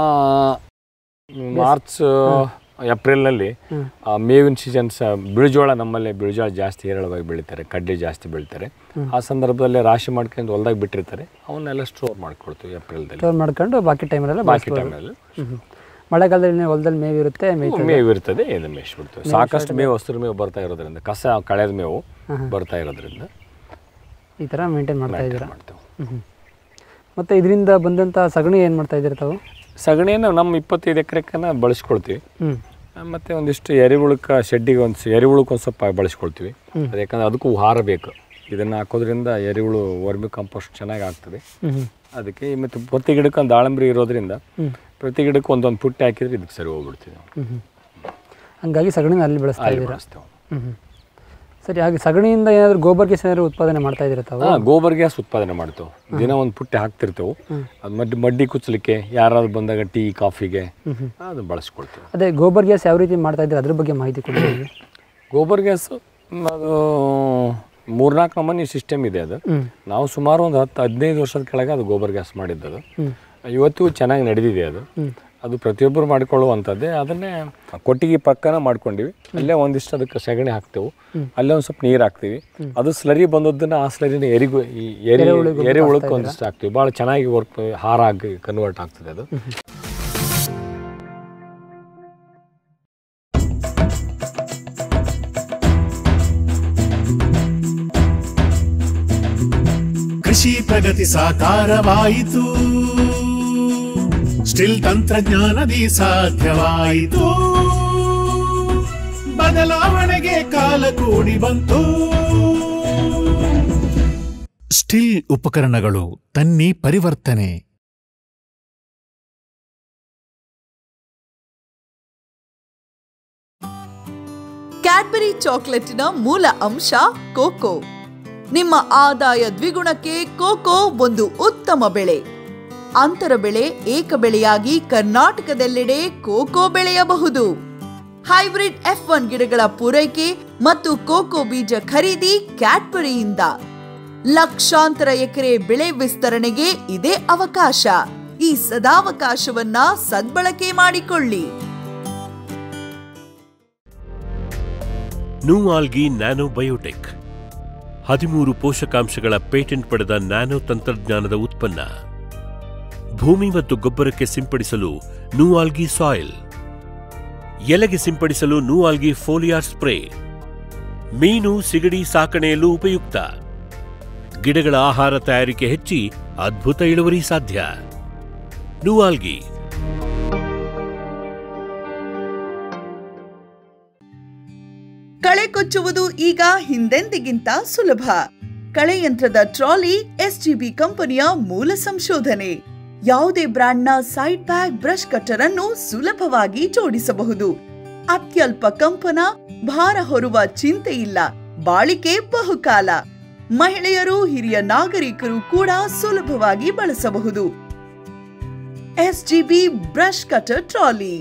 [SPEAKER 3] ಮಾರ್ಚ್ ಏಪ್ರಿಲ್ನಲ್ಲಿ
[SPEAKER 2] ಹ್ಮ್.
[SPEAKER 3] ಆ, ಮೇವಿನ ಸೀಸನ್ಸ್ ಬಿಳಿಜೋಳ ನಮ್ಮಲ್ಲಿ ಬಿಳಿಜೋಳ ಜಾಸ್ತಿ ಹೇರಳವಾಗಿ ಬೆಳಿತಾರೆ ಕಡ್ಲೆ ಜಾಸ್ತಿ ಬೆಳಿತಾರೆ ಆ ಸಂದರ್ಭದಲ್ಲಿ ರಾಶಿ ಮಾಡ್ಕೊಂಡು ಹೊಲ್ದಾಗ ಬಿಟ್ಟಿರ್ತಾರೆ ಅವನ್ನೆಲ್ಲ ಸ್ಟೋರ್ ಮಾಡ್ಕೊಳ್ತೀವಿ ಏಪ್ರಿಲ್ದಲ್ಲಿ
[SPEAKER 2] ಸ್ಟೋರ್ ಮಾಡ್ಕೊಂಡು ಬಾಕಿ ಟೈಮಲ್ಲೆಲ್ಲ
[SPEAKER 3] ಬಾಕಿ ಟೈಮಲ್ಲಿ
[SPEAKER 2] ಮಳೆಗಾಲದಲ್ಲಿ ನೀವು ಹೊಲದಲ್ಲಿ ಮೇವು ಇರುತ್ತೆ ಮೇಯ್ತಾ
[SPEAKER 3] ಮೇವು ಇರ್ತದೆ ಇದು ಮೇಯಿಸ್ಬಿಡ್ತೀವಿ ಸಾಕಷ್ಟು ಮೇವು ಹಸಿರು ಮೇವು ಬರ್ತಾ ಇರೋದ್ರಿಂದ ಕಸ ಕಳೆದ ಮೇವು ಬರ್ತಾ ಇರೋದ್ರಿಂದ
[SPEAKER 2] ಈ ಥರ ಮೇಂಟೈನ್ ಮಾಡ್ತಾ ಇದ್ದೀರಾ
[SPEAKER 3] ಮಾಡ್ತೇವೆ
[SPEAKER 2] ಹ್ಞೂ ಮತ್ತು ಇದರಿಂದ ಬಂದಂಥ ಸಗಣಿ ಏನು ಮಾಡ್ತಾ ಇದ್ದೀರಾ ತಾವು
[SPEAKER 3] ಸಗಣಿಯನ್ನು ನಮ್ಮ ಇಪ್ಪತ್ತೈದು ಎಕರೆಕನ್ನ ಬಳಸ್ಕೊಳ್ತೀವಿ
[SPEAKER 2] ಹ್ಞೂ
[SPEAKER 3] ಮತ್ತು ಒಂದಿಷ್ಟು ಎರೆಹುಳಕ್ಕೆ ಶೆಡ್ಡಿಗೆ ಒಂದು ಎರೆಹುಳಕ್ಕೆ ಒಂದು ಸ್ವಲ್ಪ ಬಳಸ್ಕೊಳ್ತೀವಿ ಅದು ಯಾಕಂದ್ರೆ ಅದಕ್ಕೂ ಹಾರ ಬೇಕು ಇದನ್ನು ಹಾಕೋದ್ರಿಂದ ಎರೆಹುಳು ವರ್ಮಿ ಕಾಂಪೋಸ್ಟ್ ಚೆನ್ನಾಗಿ ಆಗ್ತದೆ
[SPEAKER 2] ಹ್ಞೂ
[SPEAKER 3] ಅದಕ್ಕೆ ಮತ್ತು ಪ್ರತಿ ಗಿಡಕ್ಕೆ ಒಂದು ದಾಳಂಬ್ರಿ ಇರೋದ್ರಿಂದ ಪ್ರತಿ ಗಿಡಕ್ಕೆ ಒಂದೊಂದು ಪುಟ್ಟಿ ಹಾಕಿದ್ರೆ ಇದಕ್ಕೆ ಸರಿ ಹೋಗ್ಬಿಡ್ತೀವಿ ನಾವು
[SPEAKER 2] ಹ್ಞೂ ಹ್ಞೂ ಹಂಗಾಗಿ ಸಗಣಿನ ಅಲ್ಲಿ ಬೆಳೆಸ್ತಾ
[SPEAKER 3] ಅಲ್ಲಿ
[SPEAKER 2] ಇದ್ದೀರಾ
[SPEAKER 3] ಬಳಸ್ತೇವೆ
[SPEAKER 2] ಹ್ಞೂ ಹ್ಞೂ ಸರಿ ಹಾಗೆ ಸಗಣಿಯಿಂದ ಏನಾದರೂ ಗೋಬರ್ ಗ್ಯಾಸ್ ಏನಾದರೂ ಉತ್ಪಾದನೆ ಮಾಡ್ತಾ ಇದ್ದೀರಾ ತಾವು
[SPEAKER 3] ಹಾಂ ಗೋಬರ್ ಗ್ಯಾಸ್ ಉತ್ಪಾದನೆ ಮಾಡ್ತೇವೆ ದಿನ ಒಂದು ಪುಟ್ಟಿ ಹಾಕ್ತಿರ್ತೇವೆ ಅದು ಮಡ್ಡಿ ಮಡ್ಡಿ ಕುಚ್ಚಲಿಕ್ಕೆ ಯಾರಾದ್ರು ಬಂದಾಗ ಟೀ ಕಾಫಿಗೆ ಅದು ಬಳಸ್ಕೊಳ್ತೇವೆ
[SPEAKER 2] ಅದೇ ಗೋಬರ್ ಗ್ಯಾಸ್ ಯಾವ ರೀತಿ ಮಾಡ್ತಾ ಇದ್ದೀರಾ ಅದ್ರ ಬಗ್ಗೆ ಮಾಹಿತಿ ಕೊಡಿ ನಮಗೆ.
[SPEAKER 3] ಗೋಬರ್ ಗ್ಯಾಸ್ ಅದು ಮೂರ್ನಾಲ್ಕು ನಮೂನಿ ಸಿಸ್ಟಮ್ ಇದೆ ಅದು
[SPEAKER 2] ಹ್ಞೂ
[SPEAKER 3] ನಾವು ಸುಮಾರು ಒಂದು ಹತ್ತು ಹದಿನೈದು ವರ್ಷದ ಕೆಳಗೆ ಅದು ಗೋಬರ್ ಗ್ಯಾಸ್ ಮಾಡಿದ್ದದು
[SPEAKER 2] ಹ್ಞೂ
[SPEAKER 3] ಇವತ್ತಿಗೂ ಚೆನ್ನಾಗಿ ನಡೆದಿದೆ ಅದು ಅದು ಪ್ರತಿಯೊಬ್ಬರು ಮಾಡಿಕೊಳ್ಳುವಂಥದ್ದೇ ಅದನ್ನೇ ಕೊಟ್ಟಿಗೆ ಪಕ್ಕನ ಮಾಡ್ಕೊಂಡಿವಿ ಅಲ್ಲೇ ಒಂದಿಷ್ಟು ಅದಕ್ಕೆ ಸಗಣಿ ಹಾಕ್ತೇವೆ ಅಲ್ಲೇ ಒಂದು ಸ್ವಲ್ಪ ನೀರು ಹಾಕ್ತೀವಿ ಅದು ಸ್ಲರಿ ಬಂದದ್ದನ್ನು ಆ ಸ್ಲರಿನ ಎರಿಗೂ ಈ ಎರೆ ಎರೆಹುಳಕ್ಕೆ ಒಂದಿಷ್ಟು ಹಾಕ್ತೀವಿ ಭಾಳ ಚೆನ್ನಾಗಿ ವರ್ಕ್ ಹಾರ ಆಗಿ ಕನ್ವರ್ಟ್ ಆಗ್ತದೆ ಅದು
[SPEAKER 5] ಕೃಷಿ ಪ್ರಗತಿ ಸಾಕಾರವಾಯಿತು ಸ್ಟಿಲ್ ತಂತ್ರಜ್ಞಾನದಿ ಸಾಧ್ಯವಾಯಿತು ಬದಲಾವಣೆಗೆ ಕಾಲ ಕೂಡಿ ಬಂತು ಸ್ಟಿಲ್ ಉಪಕರಣಗಳು ತನ್ನಿ ಪರಿವರ್ತನೆ
[SPEAKER 1] ಕ್ಯಾಡ್ಬರಿ ಚಾಕೊಲೇಟಿನ ಮೂಲ ಅಂಶ ಕೋಕೋ ನಿಮ್ಮ ಆದಾಯ ದ್ವಿಗುಣಕ್ಕೆ ಕೋಕೋ ಒಂದು ಉತ್ತಮ ಬೆಳೆ ಅಂತರ ಬೆಳೆ ಏಕ ಬೆಳೆಯಾಗಿ ಕರ್ನಾಟಕದೆಲ್ಲೆಡೆ ಕೋಕೋ ಬೆಳೆಯಬಹುದು ಹೈಬ್ರಿಡ್ ಎಫ್ ಒನ್ ಗಿಡಗಳ ಪೂರೈಕೆ ಮತ್ತು ಕೋಕೋ ಬೀಜ ಖರೀದಿ ಕ್ಯಾಡ್ಬರಿಯಿಂದ ಲಕ್ಷಾಂತರ ಎಕರೆ ಬೆಳೆ ವಿಸ್ತರಣೆಗೆ ಇದೇ ಅವಕಾಶ ಈ ಸದಾವಕಾಶವನ್ನ ಸದ್ಬಳಕೆ ಮಾಡಿಕೊಳ್ಳಿ
[SPEAKER 4] ನೂವಾಲ್ಗಿ ನ್ಯಾನೋ ಬಯೋಟೆಕ್ ಹದಿಮೂರು ಪೋಷಕಾಂಶಗಳ ಪೇಟೆಂಟ್ ಪಡೆದ ನ್ಯಾನೋ ತಂತ್ರಜ್ಞಾನದ ಉತ್ಪನ್ನ ಭೂಮಿ ಮತ್ತು ಗೊಬ್ಬರಕ್ಕೆ ಸಿಂಪಡಿಸಲು ನೂವಾಲ್ಗಿ ಸಾಯಿಲ್ ಎಲೆಗೆ ಸಿಂಪಡಿಸಲು ನೂವಾಲ್ಗಿ ಫೋಲಿಯಾರ್ ಸ್ಪ್ರೇ ಮೀನು ಸಿಗಡಿ ಸಾಕಣೆಯಲ್ಲೂ ಉಪಯುಕ್ತ ಗಿಡಗಳ ಆಹಾರ ತಯಾರಿಕೆ ಹೆಚ್ಚಿ ಅದ್ಭುತ ಇಳುವರಿ ಸಾಧ್ಯ ನೂವಾಲ್ಗಿ
[SPEAKER 1] ಕಳೆ ಕೊಚ್ಚುವುದು ಈಗ ಹಿಂದೆಂದಿಗಿಂತ ಸುಲಭ ಕಳೆ ಯಂತ್ರದ ಟ್ರಾಲಿ ಎಸ್ಜಿಬಿ ಕಂಪನಿಯ ಮೂಲ ಸಂಶೋಧನೆ ಯಾವುದೇ ಬ್ರಾಂಡ್ನ ಸೈಡ್ ಬ್ಯಾಗ್ ಬ್ರಷ್ ಕಟ್ಟರ್ ಅನ್ನು ಸುಲಭವಾಗಿ ಜೋಡಿಸಬಹುದು ಅತ್ಯಲ್ಪ ಕಂಪನ ಭಾರ ಹೊರುವ ಚಿಂತೆ ಇಲ್ಲ ಬಾಳಿಕೆ ಬಹುಕಾಲ ಮಹಿಳೆಯರು ಹಿರಿಯ ನಾಗರಿಕರು ಕೂಡ ಸುಲಭವಾಗಿ ಬಳಸಬಹುದು SGB brush cutter trolley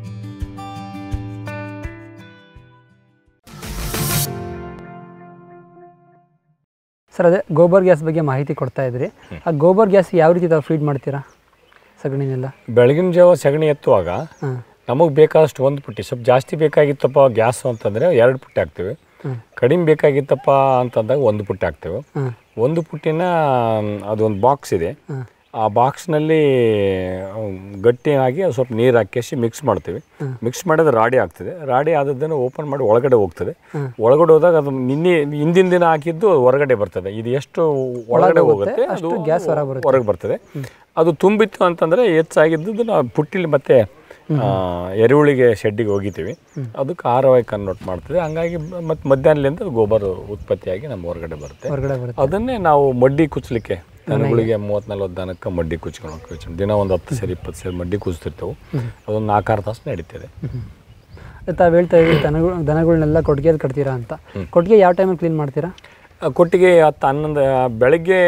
[SPEAKER 2] sir ಅದೇ ಗೋಬರ್ ಗ್ಯಾಸ್ ಬಗ್ಗೆ ಮಾಹಿತಿ ಕೊಡ್ತಾ ಇದ್ರಿ ಆ ಗೋಬರ್ ಗ್ಯಾಸ್ ಯಾವ ರೀತಿ ತಾವು ಫೀಡ್ ಮಾಡ್ತೀರಾ ಸಗಣಿನೆಲ್ಲ
[SPEAKER 3] ಬೆಳಗಿನ ಜಾವ ಸಗಣಿ ಎತ್ತುವಾಗ
[SPEAKER 2] ಹಾಂ
[SPEAKER 3] ನಮಗೆ ಬೇಕಾದಷ್ಟು ಒಂದು ಪುಟ್ಟಿ ಸ್ವಲ್ಪ ಜಾಸ್ತಿ ಬೇಕಾಗಿತ್ತಪ್ಪ ಗ್ಯಾಸು ಅಂತಂದರೆ ಎರಡು ಪುಟ್ಟಿ ಹಾಕ್ತೇವೆ
[SPEAKER 2] ಹ್ಮ್.
[SPEAKER 3] ಕಡಿಮೆ ಬೇಕಾಗಿತ್ತಪ್ಪ ಅಂತಂದಾಗ ಒಂದು ಪುಟ್ಟಿ ಹಾಕ್ತೇವೆ
[SPEAKER 2] ಹಾಂ
[SPEAKER 3] ಒಂದು ಪುಟ್ಟಿನ ಅದೊಂದು ಬಾಕ್ಸ್ ಇದೆ
[SPEAKER 2] ಹಾಂ
[SPEAKER 3] ಆ ಬಾಕ್ಸ್ನಲ್ಲಿ ಗಟ್ಟಿಯಾಗಿ ಅದು ಸ್ವಲ್ಪ ನೀರು ಹಾಕಿಸಿ ಮಿಕ್ಸ್ ಮಾಡ್ತೀವಿ ಮಿಕ್ಸ್ ಮಾಡಿದ್ರೆ ರಾಡಿ ಆಗ್ತದೆ ರಾಡಿ ಆದದ್ದನ್ನು ಓಪನ್ ಮಾಡಿ ಒಳಗಡೆ ಹೋಗ್ತದೆ ಒಳಗಡೆ ಹೋದಾಗ ಅದು ನಿನ್ನೆ ಹಿಂದಿನ ದಿನ ಹಾಕಿದ್ದು ಹೊರಗಡೆ ಬರ್ತದೆ ಇದು ಎಷ್ಟು ಒಳಗಡೆ ಹೋಗುತ್ತೆ ಅದು
[SPEAKER 2] ಗ್ಯಾಸ್ ಹೊರಗೆ ಬರುತ್ತೆ
[SPEAKER 3] ಹೊರಗೆ ಬರ್ತದೆ ಅದು ತುಂಬಿತ್ತು ಅಂತಂದರೆ ಹೆಚ್ಚಾಗಿದ್ದು ನಾವು ಪುಟ್ಟಿಲಿ ಮತ್ತೆ ಆ, ಎರೆಹುಳಿಗೆ ಶೆಡ್ಡಿಗೆ ಹೋಗಿತೀವಿ ಅದಕ್ಕೆ ಆಹಾರವಾಗಿ ಕನ್ವರ್ಟ್ ಮಾಡ್ತದೆ ಹಂಗಾಗಿ ಮತ್ತು ಮಧ್ಯಾಹ್ನದಿಂದ ಅದು ಗೊಬ್ಬರ ಉತ್ಪತ್ತಿಯಾಗಿ ನಮ್ಮ ಹೊರಗಡೆ ಬರುತ್ತೆ
[SPEAKER 2] ಹೊರಗಡೆ ಬರುತ್ತೆ
[SPEAKER 3] ಅದನ್ನೇ ನಾವು ಮಡ್ಡಿ ಕುಚ್ಚಲಿಕ್ಕೆ ದನಗಳಿಗೆ ಮೂವತ್ತು ನಲ್ವತ್ತು ದನಕ್ಕೆ ಮಡ್ಡಿ ಕುಚ್ಕೊಂಡು ಹೋಗ್ತೀವಿ ದಿನ ಒಂದು ಹತ್ತು ಸೇರಿ ಇಪ್ಪತ್ತು ಸೇರಿ ಮಡ್ಡಿ ಕುಚ್ತಿರ್ತೇವೆ ಅದೊಂದು ನಾಲ್ಕಾರು ತಾಸು ನಡೀತದೆ
[SPEAKER 2] ತಾವು ಹೇಳ್ತಾ ಇದ್ರಿ ದನಗಳು ದನಗಳನ್ನೆಲ್ಲ ಕೊಟ್ಟಿಗೆಯಲ್ಲಿ ಕಟ್ತೀರಾ ಅಂತ ಕೊಟ್ಟಿಗೆ ಯಾವ ಟೈಮಲ್ಲಿ ಕ್ಲೀನ್ ಮಾಡ್ತೀರಾ
[SPEAKER 3] ಆ, ಕೊಟ್ಟಿಗೆ ಹತ್ತು ಹನ್ನೊಂದು ಆ, ಬೆಳಗ್ಗೆ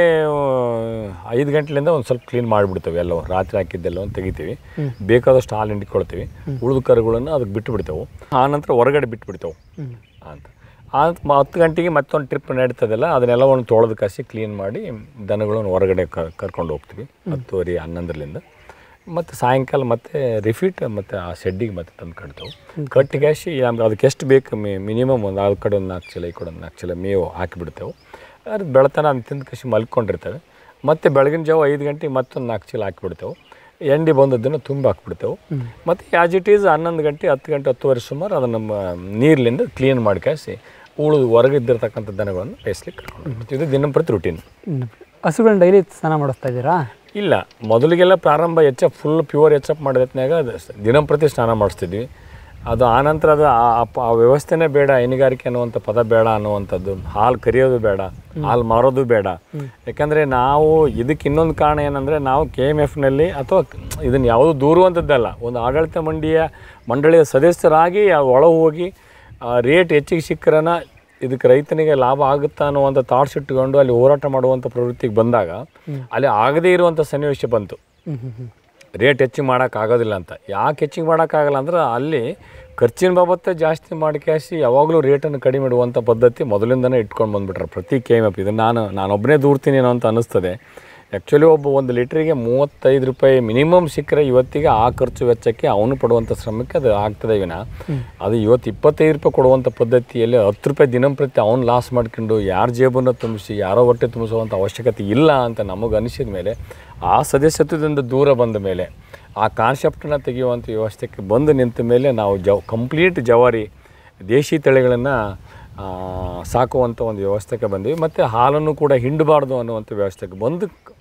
[SPEAKER 3] ಆ, ಐದು ಗಂಟೆಲಿಂದ ಒಂದು ಸ್ವಲ್ಪ ಕ್ಲೀನ್ ಮಾಡಿಬಿಡ್ತೇವೆ ಎಲ್ಲವೂ ರಾತ್ರಿ ಹಾಕಿದ್ದೆಲ್ಲವನ್ನು ತೆಗಿತೀವಿ ಬೇಕಾದಷ್ಟು ಹಾಲು ಹಿಂಡಿಕೊಳ್ತೀವಿ ಉಳಿದ ಕರುಗಳನ್ನು ಅದಕ್ಕೆ ಬಿಟ್ಟು ಬಿಡ್ತೇವೆ ಆ ನಂತರ ಹೊರಗಡೆ ಬಿಟ್ಟು ಬಿಡ್ತೇವೆ ಅಂತ ಆ ಮ- ಹತ್ತು ಗಂಟೆಗೆ ಮತ್ತೊಂದು ಟ್ರಿಪ್ ನಡೀತದಲ್ಲ ಅದನ್ನೆಲ್ಲವನ್ನು ತೊಳೆದು ಕಸಿ ಕ್ಲೀನ್ ಮಾಡಿ ದನಗಳನ್ನು ಹೊರಗಡೆ ಕ- ಕರ್ಕೊಂಡು ಹೋಗ್ತೀವಿ ಹತ್ತುವರೆ ಹನ್ನೊಂದರಿಂದ ಮತ್ತು ಸಾಯಂಕಾಲ ಮತ್ತೆ ರಿಫೀಟ್ ಮತ್ತು ಆ ಶೆಡ್ಡಿಗೆ ಮತ್ತೆ ತಂದು ಕಟ್ತೇವೆ ಕಟ್ಟಿ ಕಾಸಿ ಆಮೇಲೆ ಅದಕ್ಕೆ ಎಷ್ಟು ಬೇಕು ಮಿ ಮಿನಿಮಮ್ ಒಂದು ಆ ಕಡೆ ಒಂದು ನಾಲ್ಕು ಚೀಲ ಈ ಕಡೆ ಒಂದು ನಾಲ್ಕು ಚೀಲ ಮೇವು ಹಾಕಿಬಿಡ್ತೇವೆ ಅದು ಬೆಳತನ ಅದನ್ನ ತಿಂದು ಕಸಿ ಮಲ್ಕೊಂಡಿರ್ತೇವೆ ಮತ್ತು ಬೆಳಗಿನ ಜಾವ ಐದು ಗಂಟೆಗೆ ಮತ್ತೊಂದು ನಾಲ್ಕು ಚೀಲ ಹಾಕಿಬಿಡ್ತೇವೆ ಎಂಡಿ ಬಂದದ್ದನ್ನು ತುಂಬ ಹಾಕ್ಬಿಡ್ತೇವೆ ಮತ್ತು ಆ್ಯಸ್ ಇಟ್ ಈಸ್ ಹನ್ನೊಂದು ಗಂಟೆ ಹತ್ತು ಗಂಟೆ ಹತ್ತುವರೆ ಸುಮಾರು ಅದನ್ನು ನಮ್ಮ ನೀರ್ಲಿಂದ ಕ್ಲೀನ್ ಮಾಡಿ ಕಾಯಿಸಿ ಉಳಿದು ಹೊರಗಿದ್ದಿರ್ತಕ್ಕಂಥ ದನಗಳನ್ನು ಬೇಯಿಸ್ಲಿಕ್ಕೆ ಕರ್ಕೊಂಡು ಹೋಗ್ಬಿಡ್ತೀವಿ. ಇದು ದಿನಂಪ್ರತಿ ರುಟೀನ್
[SPEAKER 2] ಹ್ಮ್. ಹಸುಗಳನ್ನ ಡೈಲಿ ಸ್ನಾನ ಮಾಡಿಸ್ತಾ ಇದ್ದೀರಾ
[SPEAKER 3] ಇಲ್ಲ ಮೊದಲಿಗೆಲ್ಲ ಪ್ರಾರಂಭ H F full pure H F ಮಾಡಿದ್ನಾಗ ಅದು ಸ- ದಿನಂಪ್ರತಿ ಸ್ನಾನ ಮಾಡಿಸ್ತಿದ್ವಿ ಅದು ಆನಂತರ ಅದು ಆ- ಆ ಪ- ಆ ವ್ಯವಸ್ಥೆನೇ ಬೇಡ ಹೈನುಗಾರಿಕೆ ಅನ್ನುವಂಥ ಪದ ಬೇಡ ಅನ್ನುವಂಥದ್ದು ಹಾಲು ಕರಿಯೋದು ಬೇಡ ಹಾಲು ಮಾರೋದು ಬೇಡ ಯಾಕಂದರೆ ನಾವು ಇದಕ್ಕೆ ಇನ್ನೊಂದು ಕಾರಣ ಏನಂದರೆ ನಾವು ಕೆ ಎಮ್ ಎಫ್ನಲ್ಲಿ ಅಥವಾ ಇದನ್ನು ಯಾವುದೂ ದೂರುವಂಥದ್ದಲ್ಲ ಒಂದು ಆಡಳಿತ ಮಂಡಿಯ ಮಂಡಳಿಯ ಸದಸ್ಯರಾಗಿ ಆ ಒಳ ಹೋಗಿ ರೇಟ್ ಹೆಚ್ಚಿಗೆ ಸಿಕ್ಕರನ ಇದಕ್ಕೆ ರೈತನಿಗೆ ಲಾಭ ಆಗುತ್ತಾ ಅನ್ನುವಂಥ ಥಾಟ್ಸ್ ಇಟ್ಟುಕೊಂಡು ಅಲ್ಲಿ ಹೋರಾಟ ಮಾಡುವಂಥ ಪ್ರವೃತ್ತಿಗೆ ಬಂದಾಗ ಅಲ್ಲಿ ಆಗದೇ ಇರುವಂಥ ಸನ್ನಿವೇಶ ಬಂತು
[SPEAKER 2] ಹ್ಞೂ ಹ್ಞೂ ಹ್ಞೂ
[SPEAKER 3] ರೇಟ್ ಹೆಚ್ಚಿಗೆ ಮಾಡೋಕ್ಕಾಗೋದಿಲ್ಲ ಅಂತ ಯಾಕೆ ಹೆಚ್ಚಿಗೆ ಮಾಡೋಕ್ಕಾಗಲ್ಲ ಅಂದ್ರೆ ಅಲ್ಲಿ ಖರ್ಚಿನ ಬಾಬತ್ತೆ ಜಾಸ್ತಿ ಮಾಡಿ ಕ್ಯಾಸಿ ಯಾವಾಗಲೂ ರೇಟನ್ನು ಕಡಿಮೆ ಇಡುವಂಥ ಪದ್ಧತಿ ಮೊದಲಿಂದನೇ ಇಟ್ಕೊಂಡು ಬಂದುಬಿಟ್ರೆ ಪ್ರತಿ ಕೆ ಎಮ್ ಎಫ್ ಇದು ನಾನು ನಾನೊಬ್ಬನೇ ದೂರ್ತೀನಿ ಏನೋ ಅಂತ ಅನ್ನಿಸ್ತದೆ ಆ್ಯಕ್ಚುಲಿ ಒಬ್ಬ ಒಂದು ಲೀಟ್ರಿಗೆ ಮೂವತ್ತೈದು ರೂಪಾಯಿ ಮಿನಿಮಮ್ ಸಿಕ್ಕರೆ ಇವತ್ತಿಗೆ ಆ ಖರ್ಚು ವೆಚ್ಚಕ್ಕೆ ಅವನು ಪಡುವಂಥ ಶ್ರಮಕ್ಕೆ ಅದು ಆಗ್ತದೆ ವಿನ ಅದು ಇವತ್ತು ಇಪ್ಪತ್ತೈದು ರೂಪಾಯಿ ಕೊಡುವಂಥ ಪದ್ಧತಿಯಲ್ಲಿ ಹತ್ತು ರೂಪಾಯಿ ದಿನಂಪ್ರತಿ ಅವ್ನು ಲಾಸ್ ಮಾಡ್ಕೊಂಡು ಯಾರ ಜೇಬನ್ನು ತುಂಬಿಸಿ ಯಾರೋ ಹೊಟ್ಟೆ ತುಂಬಿಸುವಂಥ ಅವಶ್ಯಕತೆ ಇಲ್ಲ ಅಂತ ನಮಗೆ ಅನಿಸಿದ ಮೇಲೆ ಆ ಸದಸ್ಯತ್ವದಿಂದ ದೂರ ಬಂದ ಮೇಲೆ ಆ ಕಾನ್ಸೆಪ್ಟನ್ನು ತೆಗೆಯುವಂಥ ವ್ಯವಸ್ಥೆಗೆ ಬಂದು ನಿಂತ ಮೇಲೆ ನಾವು ಜವ್ ಕಂಪ್ಲೀಟ್ ಜವಾರಿ ದೇಶಿ ತಳಿಗಳನ್ನು ಸಾಕುವಂಥ ಒಂದು ವ್ಯವಸ್ಥೆಗೆ ಬಂದ್ವಿ ಮತ್ತು ಹಾಲನ್ನು ಕೂಡ ಹಿಂಡಬಾರ್ದು ಅನ್ನುವಂಥ ವ್ಯವಸ್ಥೆಗೆ ಬಂದು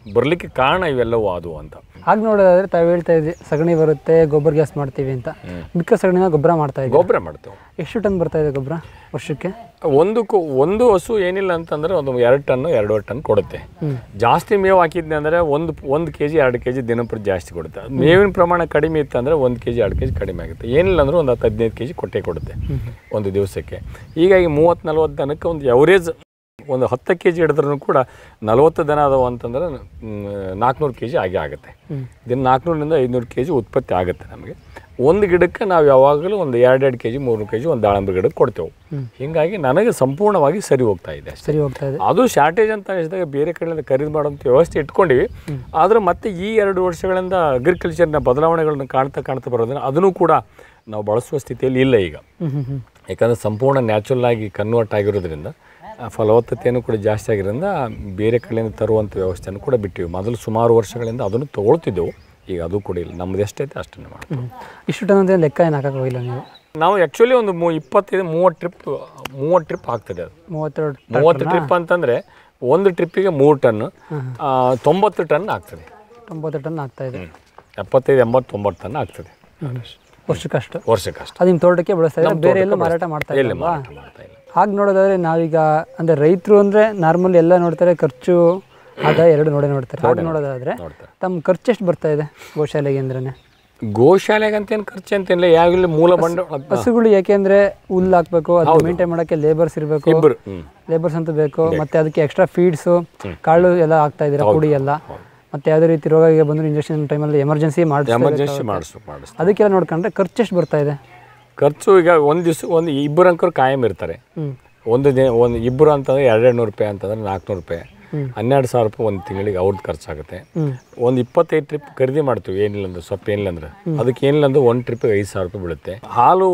[SPEAKER 3] ಬರಲಿಕ್ಕೆ ಕಾರಣ ಇವೆಲ್ಲವೂ ಆದವು ಅಂತ
[SPEAKER 2] ಹಾಗೆ ನೋಡೋದಾದ್ರೆ ತಾವು ಹೇಳ್ತಾ ಇದ್ರಿ ಸಗಣಿ ಬರುತ್ತೆ ಗೊಬ್ಬರ ಗ್ಯಾಸ್ ಮಾಡ್ತೀವಿ ಅಂತ ಮಿಕ್ಕ ಸಗಣಿನ ಗೊಬ್ಬರ ಮಾಡ್ತಾ ಇದ್ದೀವಿ
[SPEAKER 3] ಗೊಬ್ಬರ ಮಾಡ್ತೇವೆ
[SPEAKER 2] ಎಷ್ಟು ಟನ್ ಬರ್ತಾ ಇದೆ ಗೊಬ್ಬರ ವರ್ಷಕ್ಕೆ
[SPEAKER 3] ಒಂದು ಕು- ಒಂದು ಹಸು ಏನಿಲ್ಲ ಅಂತಂದ್ರೆ ಒಂದು ಎರಡು ಟನ್ನು ಎರಡೂವರೆ ಟನ್ ಕೊಡುತ್ತೆ ಜಾಸ್ತಿ ಮೇವು ಹಾಕಿದ್ನಿ ಅಂದರೆ ಒಂದು ಒಂದು ಕೆ ಜಿ ಎರಡು ಕೆ ಜಿ ದಿನಪ್ರತಿ ಜಾಸ್ತಿ ಕೊಡುತ್ತೆ ಮೇವಿನ ಪ್ರಮಾಣ ಕಡಿಮೆ ಇತ್ತು ಅಂದರೆ ಒಂದು ಕೆ ಜಿ ಎರಡು ಕೆ ಜಿ ಕಡಿಮೆ ಆಗುತ್ತೆ ಏನಿಲ್ಲ ಅಂದ್ರೆ ಒಂದು ಹತ್ತು ಹದಿನೈದು ಕೆ ಜಿ ಕೊಟ್ಟೆ ಕೊಡುತ್ತೆ ಒಂದು ದಿವಸಕ್ಕೆ ಹೀಗಾಗಿ ಮೂವತ್ತು ನಲ್ವತ್ತು ದನಕ್ಕೆ ಒಂದು ಎವರೇಜ್ ಒಂದು ಹತ್ತು ಕೆ ಜಿ ಹಿಡಿದ್ರೂ ಕೂಡ ನಲ್ವತ್ತು ದನ ಅದಾವ ಅಂತಂದ್ರೆ ನಾಲ್ಕುನೂರು ಕೆ ಜಿ ಆಗೇ ಆಗುತ್ತೆ ದಿನ ನಾಲ್ಕುನೂರಿಂದ ಐದುನೂರು ಕೆ ಜಿ ಉತ್ಪತ್ತಿ ಆಗುತ್ತೆ ನಮಗೆ ಒಂದು ಗಿಡಕ್ಕೆ ನಾವು ಯಾವಾಗಲೂ ಒಂದು ಎರಡೆರಡು ಕೆ ಜಿ ಮೂರು ಕೆ ಜಿ ಒಂದು ದಾಳಂಬರಿ ಗಿಡಕ್ಕೆ ಕೊಡ್ತೇವೆ ಹೀಗಾಗಿ ನನಗೆ ಸಂಪೂರ್ಣವಾಗಿ ಸರಿ ಹೋಗ್ತಾ ಇದೆ ಅಷ್ಟೇ
[SPEAKER 2] ಸರಿ ಹೋಗ್ತಾ ಇದೆ
[SPEAKER 3] ಅದು ಶಾರ್ಟೇಜ್ ಅಂತ ಅನಿಸಿದಾಗ ಬೇರೆ ಕಡೆಯಿಂದ ಖರೀದಿ ಮಾಡೋಂಥ ವ್ಯವಸ್ಥೆ ಇಟ್ಕೊಂಡಿವಿ ಆದರೆ ಮತ್ತೆ ಈ ಎರಡು ವರ್ಷಗಳಿಂದ ಅಗ್ರಿಕಲ್ಚರ್ನ ಬದಲಾವಣೆಗಳನ್ನು ಕಾಣ್ತಾ ಕಾಣ್ತಾ ಬರೋದನ್ನ ಅದನ್ನು ಕೂಡ ನಾವು ಬಳಸುವ ಸ್ಥಿತಿಯಲ್ಲಿ ಇಲ್ಲ ಈಗ
[SPEAKER 2] ಹ್ಞೂ ಹ್ಞೂ ಹ್ಞೂ
[SPEAKER 3] ಯಾಕಂದರೆ ಸಂಪೂರ್ಣ ನ್ಯಾಚುರಲ್ ಆಗಿ ಕನ್ವರ್ಟ್ ಆಗಿರೋದ್ರಿಂದ ಆ ಫಲವತ್ತತೆಯನ್ನು ಕೂಡ ಜಾಸ್ತಿ ಆಗಿರೋದ್ರಿಂದ ಬೇರೆ ಕಡೆಯಿಂದ ತರುವಂಥ ವ್ಯವಸ್ಥೆಯನ್ನು ಕೂಡ ಬಿಟ್ಟಿವಿ ಮೊದಲು ಸುಮಾರು ವರ್ಷಗಳಿಂದ ಅದನ್ನು ತೊಗೊಳ್ತಿದ್ದೆವು ಈಗ ಅದು ಕೂಡ ಇಲ್ಲ ನಮ್ದು ಎಷ್ಟೈತೆ ಅಷ್ಟನ್ನೇ ಮಾಡ್ತೀವಿ
[SPEAKER 2] ಇಷ್ಟು ಟನ್ ಅಂದರೆ ಲೆಕ್ಕ ಏನು ಹಾಕಕ್ಕೆ ಹೋಗಿಲ್ಲ ನೀವು
[SPEAKER 3] ನಾವು ಆ್ಯಕ್ಚುಲಿ ಒಂದು ಮೂ ಇಪ್ಪತ್ತೈದು ಮೂವತ್ತು ಟ್ರಿಪ್ ಮೂವತ್ತು ಟ್ರಿಪ್ ಆಗ್ತದೆ ಅದು
[SPEAKER 2] ಮೂವತ್ತೆರಡು
[SPEAKER 3] ಮೂವತ್ತು ಟ್ರಿಪ್ ಅಂತಂದರೆ ಒಂದು ಟ್ರಿಪ್ಪಿಗೆ ಮೂರು ಟನ್ ಆ, ತೊಂಬತ್ತು ಟನ್ ಆಗ್ತದೆ
[SPEAKER 2] ತೊಂಬತ್ತು ಟನ್ ಆಗ್ತಾ ಇದೆ
[SPEAKER 3] ಎಪ್ಪತ್ತೈದು ಎಂಬತ್ತು ತೊಂಬತ್ತು ಟನ್ ಆಗ್ತದೆ
[SPEAKER 2] ವರ್ಷಕ್ಕಷ್ಟು
[SPEAKER 3] ವರ್ಷಕ್ಕಷ್ಟು
[SPEAKER 2] ಅದು ನಿಮ್ಮ ತೋಟಕ್ಕೆ ಬಳಸ್ತಾ ಇದ್ದಾರೆ ಬೇರೆ ಎಲ್ಲೂ ಮಾರಾಟ ಮಾಡ್ತಾ
[SPEAKER 3] ಎಲ್ಲಿ
[SPEAKER 2] ಇಲ್ಲವಾ
[SPEAKER 3] ಮಾರಾಟ ಮಾಡ್ತಾ ಇಲ್ಲ
[SPEAKER 2] ಹಾಗೆ ನೋಡೋದಾದ್ರೆ ನಾವೀಗ ಅಂದರೆ ರೈತರು ಅಂದರೆ ನಾರ್ಮಲಿ ಎಲ್ಲ ನೋಡ್ತಾರೆ ಖರ್ಚು ಆದಾಯ ಎರಡು ನೋಡೇ ನೋಡ್ತಾರೆ ಹಾಗೆ ನೋಡೋದಾದ್ರೆ
[SPEAKER 3] ನೋಡ್ತಾರೆ
[SPEAKER 2] ತಮ್ಮ ಖರ್ಚು ಎಷ್ಟು ಬರ್ತಾ ಇದೆ ಗೋಶಾಲೆಗೆ ಅಂದ್ರೆ
[SPEAKER 3] ಗೋಶಾಲೆಗೆ ಅಂತೇನು ಖರ್ಚು ಅಂತೇನಿಲ್ಲ ಯಾವಾಗಲೂ ಮೂಲ ಬಂಡವಾಳ
[SPEAKER 2] ಹಸುಗಳು ಯಾಕೆಂದ್ರೆ ಹುಲ್ಲು ಹಾಕ್ಬೇಕು ಅದನ್ನ ಮೇಂಟೈನ್ ಮಾಡೋಕ್ಕೆ ಲೇಬರ್ಸ್ ಇರಬೇಕು
[SPEAKER 3] ಇಬ್ಬರು ಹ್ಞೂ
[SPEAKER 2] ಲೇಬರ್ಸ್ ಅಂತೂ ಬೇಕು ಮತ್ತೆ ಅದಕ್ಕೆ ಎಕ್ಸ್ಟ್ರಾ ಫೀಡ್ಸು ಕಾಳು ಎಲ್ಲ ಹಾಕ್ತಾ ಇದ್ದೀರಾ ಪುಡಿ ಎಲ್ಲ ಮತ್ತೆ ಯಾವುದೇ ರೀತಿ ರೋಗ ಈಗ ಬಂದ್ರೆ ಇಂಜೆಕ್ಷನ್ ಟೈಮಲ್ಲಿ ಎಮರ್ಜೆನ್ಸಿ ಮಾಡಿ
[SPEAKER 3] ಎಮರ್ಜೆನ್ಸಿ ಮಾಡಿಸ್ಬೇಕು ಮಾಡಿಸ್ಬೇಕು
[SPEAKER 2] ಅದಕ್ಕೆಲ್ಲ ನೋಡ್ಕೊಂಡ್ರೆ ಖರ್ಚು ಎಷ್ಟು ಬರ್ತಾ ಇದೆ
[SPEAKER 3] ಖರ್ಚು ಈಗ ಒಂದು ದಿವಸ ಒಂದು ಇಬ್ಬರು ಅಂಕರು ಕಾಯಂ ಇರ್ತಾರೆ
[SPEAKER 2] ಹ್ಮ್.
[SPEAKER 3] ಒಂದು ದಿನ ಒಂದು ಇಬ್ಬರು ಅಂತಂದ್ರೆ ಎರಡೆರಡು ನೂರು ರೂಪಾಯಿ ಅಂತಂದ್ರೆ ನಾಲ್ಕುನೂರು ರೂಪಾಯಿ ಹನ್ನೆರಡು ಸಾವಿರ ರೂಪಾಯಿ ಒಂದು ತಿಂಗಳಿಗೆ ಅವ್ರದ್ದು ಖರ್ಚಾಗುತ್ತೆ ಒಂದು ಇಪ್ಪತ್ತೈದು ಟ್ರಿಪ್ ಖರೀದಿ ಮಾಡ್ತೀವಿ ಏನಿಲ್ಲ ಅಂದ್ರೆ ಸ್ವಲ್ಪ ಏನಿಲ್ಲ ಅಂದ್ರೆ ಅದಕ್ಕೆ ಏನಿಲ್ಲ ಅಂದ್ರೆ ಒಂದು ಟ್ರಿಪ್ಪಿಗೆ ಐದು ಸಾವಿರ ರೂಪಾಯಿ ಬೀಳುತ್ತೆ ಹಾಲು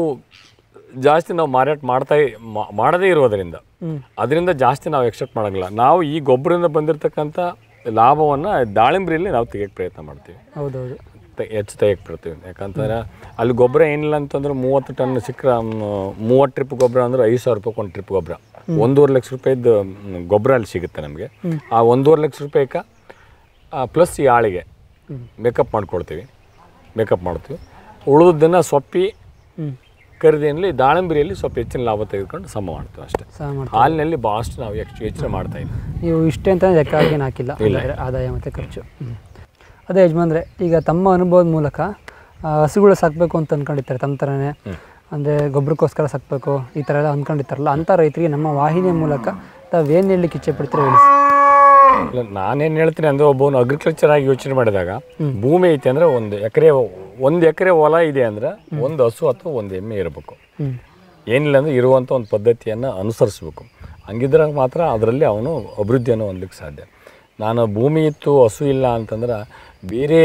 [SPEAKER 3] ಜಾಸ್ತಿ ನಾವು ಮಾರಾಟ ಮಾಡ್ತಾ ಮಾ- ಮಾಡದೇ ಇರೋದರಿಂದ ಅದರಿಂದ ಜಾಸ್ತಿ ನಾವು ಎಕ್ಸೆಪ್ಟ್ ಮಾಡೋಂಗಿಲ್ಲ ನಾವು ಈ ಗೊಬ್ಬರದಿಂದ ಬಂದಿರತಕ್ಕಂಥ ಲಾಭವನ್ನು ದಾಳಿಂಬ್ರಿಯಲ್ಲಿ ನಾವು ತೆಗಿಯೋಕ್ಕೆ ಪ್ರಯತ್ನ ಮಾಡ್ತೀವಿ
[SPEAKER 2] ಹೌದೌದು
[SPEAKER 3] ತೆ- ಹೆಚ್ಚು ತೆಗಿಯಕ್ಕೆ ಬರ್ತೀವಿ ಯಾಕಂತಂದ್ರೆ ಅಲ್ಲಿ ಗೊಬ್ಬರ ಏನಿಲ್ಲ ಅಂತಂದ್ರೆ ಮೂವತ್ತು ಟನ್ ಸಿಕ್ಕರೆ ಮೂವತ್ತು ಟ್ರಿಪ್ ಗೊಬ್ಬರ ಅಂದ್ರೆ ಐದು ಸಾವಿರ ರೂಪಾಯಿ ಒಂದು ಟ್ರಿಪ್ ಗೊಬ್ಬರ ಒಂದೂವರೆ ಲಕ್ಷ ರೂಪಾಯಿದ್ದು ಮ್, ಗೊಬ್ಬರ ಅಲ್ಲಿ ಸಿಗುತ್ತೆ ನಮಗೆ ಆ ಒಂದೂವರೆ ಲಕ್ಷ ರೂಪಾಯಿಗೆ ಪ್ಲಸ್ ಈ ಆಳಿಗೆ ಮೇಕಪ್ ಮಾಡ್ಕೊಳ್ತೀವಿ ಮೇಕಪ್ ಮಾಡ್ತೀವಿ ಉಳಿದದ್ದನ್ನು ಸೊಪ್ಪಿ ಖರೀದಿಯಲ್ಲಿ ದಾಳಿಂಬರಿಯಲ್ಲಿ ಸ್ವಲ್ಪ ಹೆಚ್ಚಿನ ಲಾಭ ತೆಗೆದುಕೊಂಡು ಸಮ ಮಾಡ್ತೀವಿ ಅಷ್ಟೇ
[SPEAKER 2] ಸಹ ಮಾಡ್ತೀವಿ
[SPEAKER 3] ಹಾಲಿನಲ್ಲಿ ಭಾಳಷ್ಟು ನಾವು ಹೆಚ್ಚು ಯೋಚನೆ ಮಾಡ್ತಾ ಇದ್ದೀವಿ
[SPEAKER 2] ನೀವು ಇಷ್ಟೇ ಅಂತ ಲೆಕ್ಕ ಹಾಕೇನು ಹಾಕಿಲ್ಲ ಹಾಗಾದ್ರೆ ಆದಾಯ ಮತ್ತು ಖರ್ಚು ಹ್ಮ್. ಅದೇ ಯಜಮಾನ್ರೆ ಈಗ ತಮ್ಮ ಅನುಭವದ ಮೂಲಕ ಆ, ಹಸುಗಳು ಸಾಕಬೇಕು ಅಂತ ಅಂದ್ಕೊಂಡಿರ್ತಾರೆ ತಮ್ಮ ಥರನೇ ಅಂದರೆ ಗೊಬ್ಬರಕ್ಕೋಸ್ಕರ ಸಾಕಬೇಕು ಈ ಥರ ಎಲ್ಲ ಅಂದ್ಕೊಂಡಿರ್ತಾರಲ್ಲ ಅಂಥ ರೈತರಿಗೆ ನಮ್ಮ ವಾಹಿನಿಯ ಮೂಲಕ ತಾವೇನು ಹೇಳಲಿಕ್ಕೆ ಇಚ್ಛೆ ಪಡ್ತೀರಾ ಹೇಳಿ
[SPEAKER 3] ಇಲ್ಲ ನಾನೇನು ಹೇಳ್ತೀನಿ ಅಂದರೆ ಒಬ್ಬನು ಅಗ್ರಿಕಲ್ಚರ್ ಆಗಿ ಯೋಚನೆ ಮಾಡಿದಾಗ ಭೂಮಿ ಐತೆ ಅಂದರೆ ಒಂದು ಎಕರೆ ಒಂದು ಎಕರೆ ಹೊಲ ಇದೆ ಅಂದರೆ ಒಂದು ಹಸು ಅಥವಾ ಒಂದು ಎಮ್ಮೆ ಇರಬೇಕು
[SPEAKER 2] ಹ್ಞೂ
[SPEAKER 3] ಏನಿಲ್ಲ ಅಂದರೆ ಇರುವಂಥ ಒಂದು ಪದ್ಧತಿಯನ್ನು ಅನುಸರಿಸ್ಬೇಕು ಹಂಗಿದ್ರೆ ಮಾತ್ರ ಅದರಲ್ಲಿ ಅವನು ಅಭಿವೃದ್ಧಿಯನ್ನು ಹೊಂದಲಿಕ್ಕೆ ಸಾಧ್ಯ ನಾನು ಭೂಮಿ ಇತ್ತು ಹಸು ಇಲ್ಲ ಅಂತಂದ್ರೆ ಬೇರೆ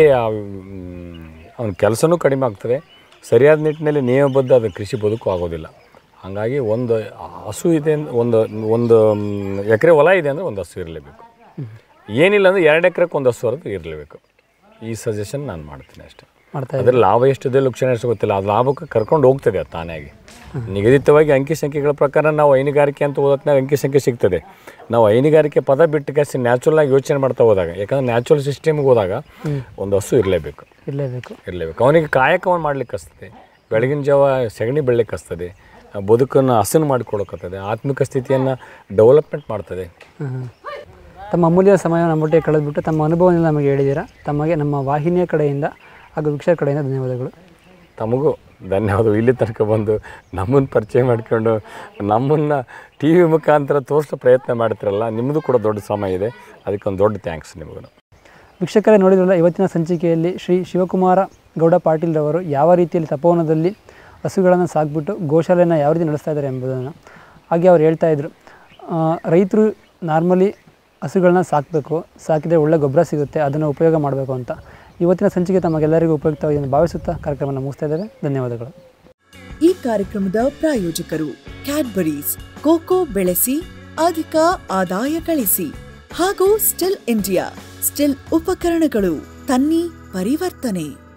[SPEAKER 3] ಅವನ ಕೆಲಸನೂ ಕಡಿಮೆ ಆಗ್ತದೆ ಸರಿಯಾದ ನಿಟ್ಟಿನಲ್ಲಿ ನಿಯಮಬದ್ಧ ಅದು ಕೃಷಿ ಬದುಕು ಆಗೋದಿಲ್ಲ ಹಾಗಾಗಿ ಒಂದು ಹಸು ಇದೆ ಅಂದ್- ಒಂದು ಒಂದು ಎಕರೆ ಹೊಲ ಇದೆ ಅಂದರೆ ಒಂದು ಹಸು ಇರಲೇಬೇಕು ಏನಿಲ್ಲ ಅಂದರೆ ಎರಡು ಎಕರೆಗೆ ಒಂದು ಹಸು ಹೊರತು ಇರಲೇಬೇಕು ಈ ಸಜೆಷನ್ ನಾನು ಮಾಡ್ತೀನಿ ಅಷ್ಟೇ
[SPEAKER 2] ಮಾಡ್ತಾ
[SPEAKER 3] ಅದ್ರ ಲಾಭ ಎಷ್ಟಿದೆ ಲಕ್ಷಣ ಎಷ್ಟು ಗೊತ್ತಿಲ್ಲ ಅದು ಲಾಭಕ್ಕೆ ಕರ್ಕೊಂಡು ಹೋಗ್ತದೆ ಅದು ತಾನಾಗಿ ನಿಗದಿತವಾಗಿ ಅಂಕಿ ಸಂಖ್ಯೆಗಳ ಪ್ರಕಾರ ನಾವು ಹೈನುಗಾರಿಕೆ ಅಂತ ಓದೋತ್ನಾಗ ಅಂಕಿ ಸಂಖ್ಯೆ ಸಿಗ್ತದೆ ನಾವು ಹೈನುಗಾರಿಕೆ ಪದ ಬಿಟ್ಟು ಕಸಿ ನ್ಯಾಚುರಲ್ ಆಗಿ ಯೋಚನೆ ಮಾಡ್ತಾ ಹೋದಾಗ ಯಾಕಂದ್ರೆ ನ್ಯಾಚುರಲ್ ಸಿಸ್ಟಮ್ಗೆ ಹೋದಾಗ ಒಂದು ಹಸು ಇರಲೇಬೇಕು
[SPEAKER 2] ಇರಲೇಬೇಕು
[SPEAKER 3] ಇರಲೇಬೇಕು ಅವನಿಗೆ ಕಾಯಕವನ್ನು ಮಾಡ್ಲಿಕ್ಕೆ ಹಸ್ತದೆ ಬೆಳಗಿನ ಜಾವ ಸಗಣಿ ಬೆಳಲಿಕ್ಕೆ ಹಸ್ತದೆ ಆ ಬದುಕನ್ನು ಹಸನು ಮಾಡಿಕೊಡೋಕತ್ತದೆ ಆತ್ಮಿಕ ಸ್ಥಿತಿಯನ್ನು ಡೆವಲಪ್ಮೆಂಟ್ ಮಾಡ್ತದೆ
[SPEAKER 2] ಹ್ಮ್. ತಮ್ಮ ಅಮೂಲ್ಯ ಸಮಯ ನಮ್ಮೊಟ್ಟಿಗೆ ಕಳೆದ್ಬಿಟ್ಟು ತಮ್ಮ ಅನುಭವದಿಂದ ನಮಗೆ ಹೇಳಿದ್ದೀರಾ ತಮಗೆ ನಮ್ಮ ವಾಹಿನಿಯ ಕಡೆಯಿಂದ ಹಾಗೂ ವೀಕ್ಷಕರ ಕಡೆಯಿಂದ ಧನ್ಯವಾದಗಳು
[SPEAKER 3] ತಮಗೂ ಧನ್ಯವಾದ ಇಲ್ಲಿ ತನಕ ಬಂದು ನಮ್ಮನ್ನು ಪರಿಚಯ ಮಾಡ್ಕೊಂಡು ನಮ್ಮನ್ನು ಟಿ ವಿ ಮುಖಾಂತರ ತೋರಿಸೋ ಪ್ರಯತ್ನ ಮಾಡ್ತಿರಲ್ಲ ನಿಮ್ಮದು ಕೂಡ ದೊಡ್ಡ ಸಮಯ ಇದೆ ಅದಕ್ಕೊಂದು ದೊಡ್ಡ ಥ್ಯಾಂಕ್ಸ್ ನಿಮಗೂ
[SPEAKER 2] ವೀಕ್ಷಕರೇ ನೋಡಿದ್ರಲ್ಲ ಇವತ್ತಿನ ಸಂಚಿಕೆಯಲ್ಲಿ ಶ್ರೀ ಶಿವಕುಮಾರ ಗೌಡ ಪಾಟೀಲ್ರವರು ಯಾವ ರೀತಿಯಲ್ಲಿ ತಪೋವನದಲ್ಲಿ ಹಸುಗಳನ್ನು ಸಾಕ್ಬಿಟ್ಟು ಗೋಶಾಲೆಯನ್ನು ಯಾವ ರೀತಿ ನಡೆಸ್ತಾ ಇದ್ದಾರೆ ಎಂಬುದನ್ನು ಹಾಗೆ ಅವ್ರು ಹೇಳ್ತಾ ಇದ್ರು ರೈತರು ನಾರ್ಮಲಿ ಹಸುಗಳನ್ನ ಸಾಕಬೇಕು ಸಾಕಿದರೆ ಒಳ್ಳೆ ಗೊಬ್ಬರ ಸಿಗುತ್ತೆ ಅದನ್ನು ಉಪಯೋಗ ಮಾಡಬೇಕು ಅಂತ ಇವತ್ತಿನ ಸಂಚಿಕೆ ತಮಗೆಲ್ಲರಿಗೂ ಉಪಯುಕ್ತವಾಗಿದೆ ಎಂದು ಭಾವಿಸುತ್ತಾ ಕಾರ್ಯಕ್ರಮವನ್ನು ಮುಗಿಸ್ತಾ ಇದ್ದೇವೆ ಧನ್ಯವಾದಗಳು
[SPEAKER 1] ಈ ಕಾರ್ಯಕ್ರಮದ ಪ್ರಾಯೋಜಕರು ಕ್ಯಾಡ್ಬರೀಸ್ ಕೋಕೋ ಬೆಳೆಸಿ ಅಧಿಕ ಆದಾಯ ಗಳಿಸಿ ಹಾಗೂ ಸ್ಟಿಲ್ ಇಂಡಿಯಾ ಸ್ಟಿಲ್ ಉಪಕರಣಗಳು ತನ್ನಿ ಪರಿವರ್ತನೆ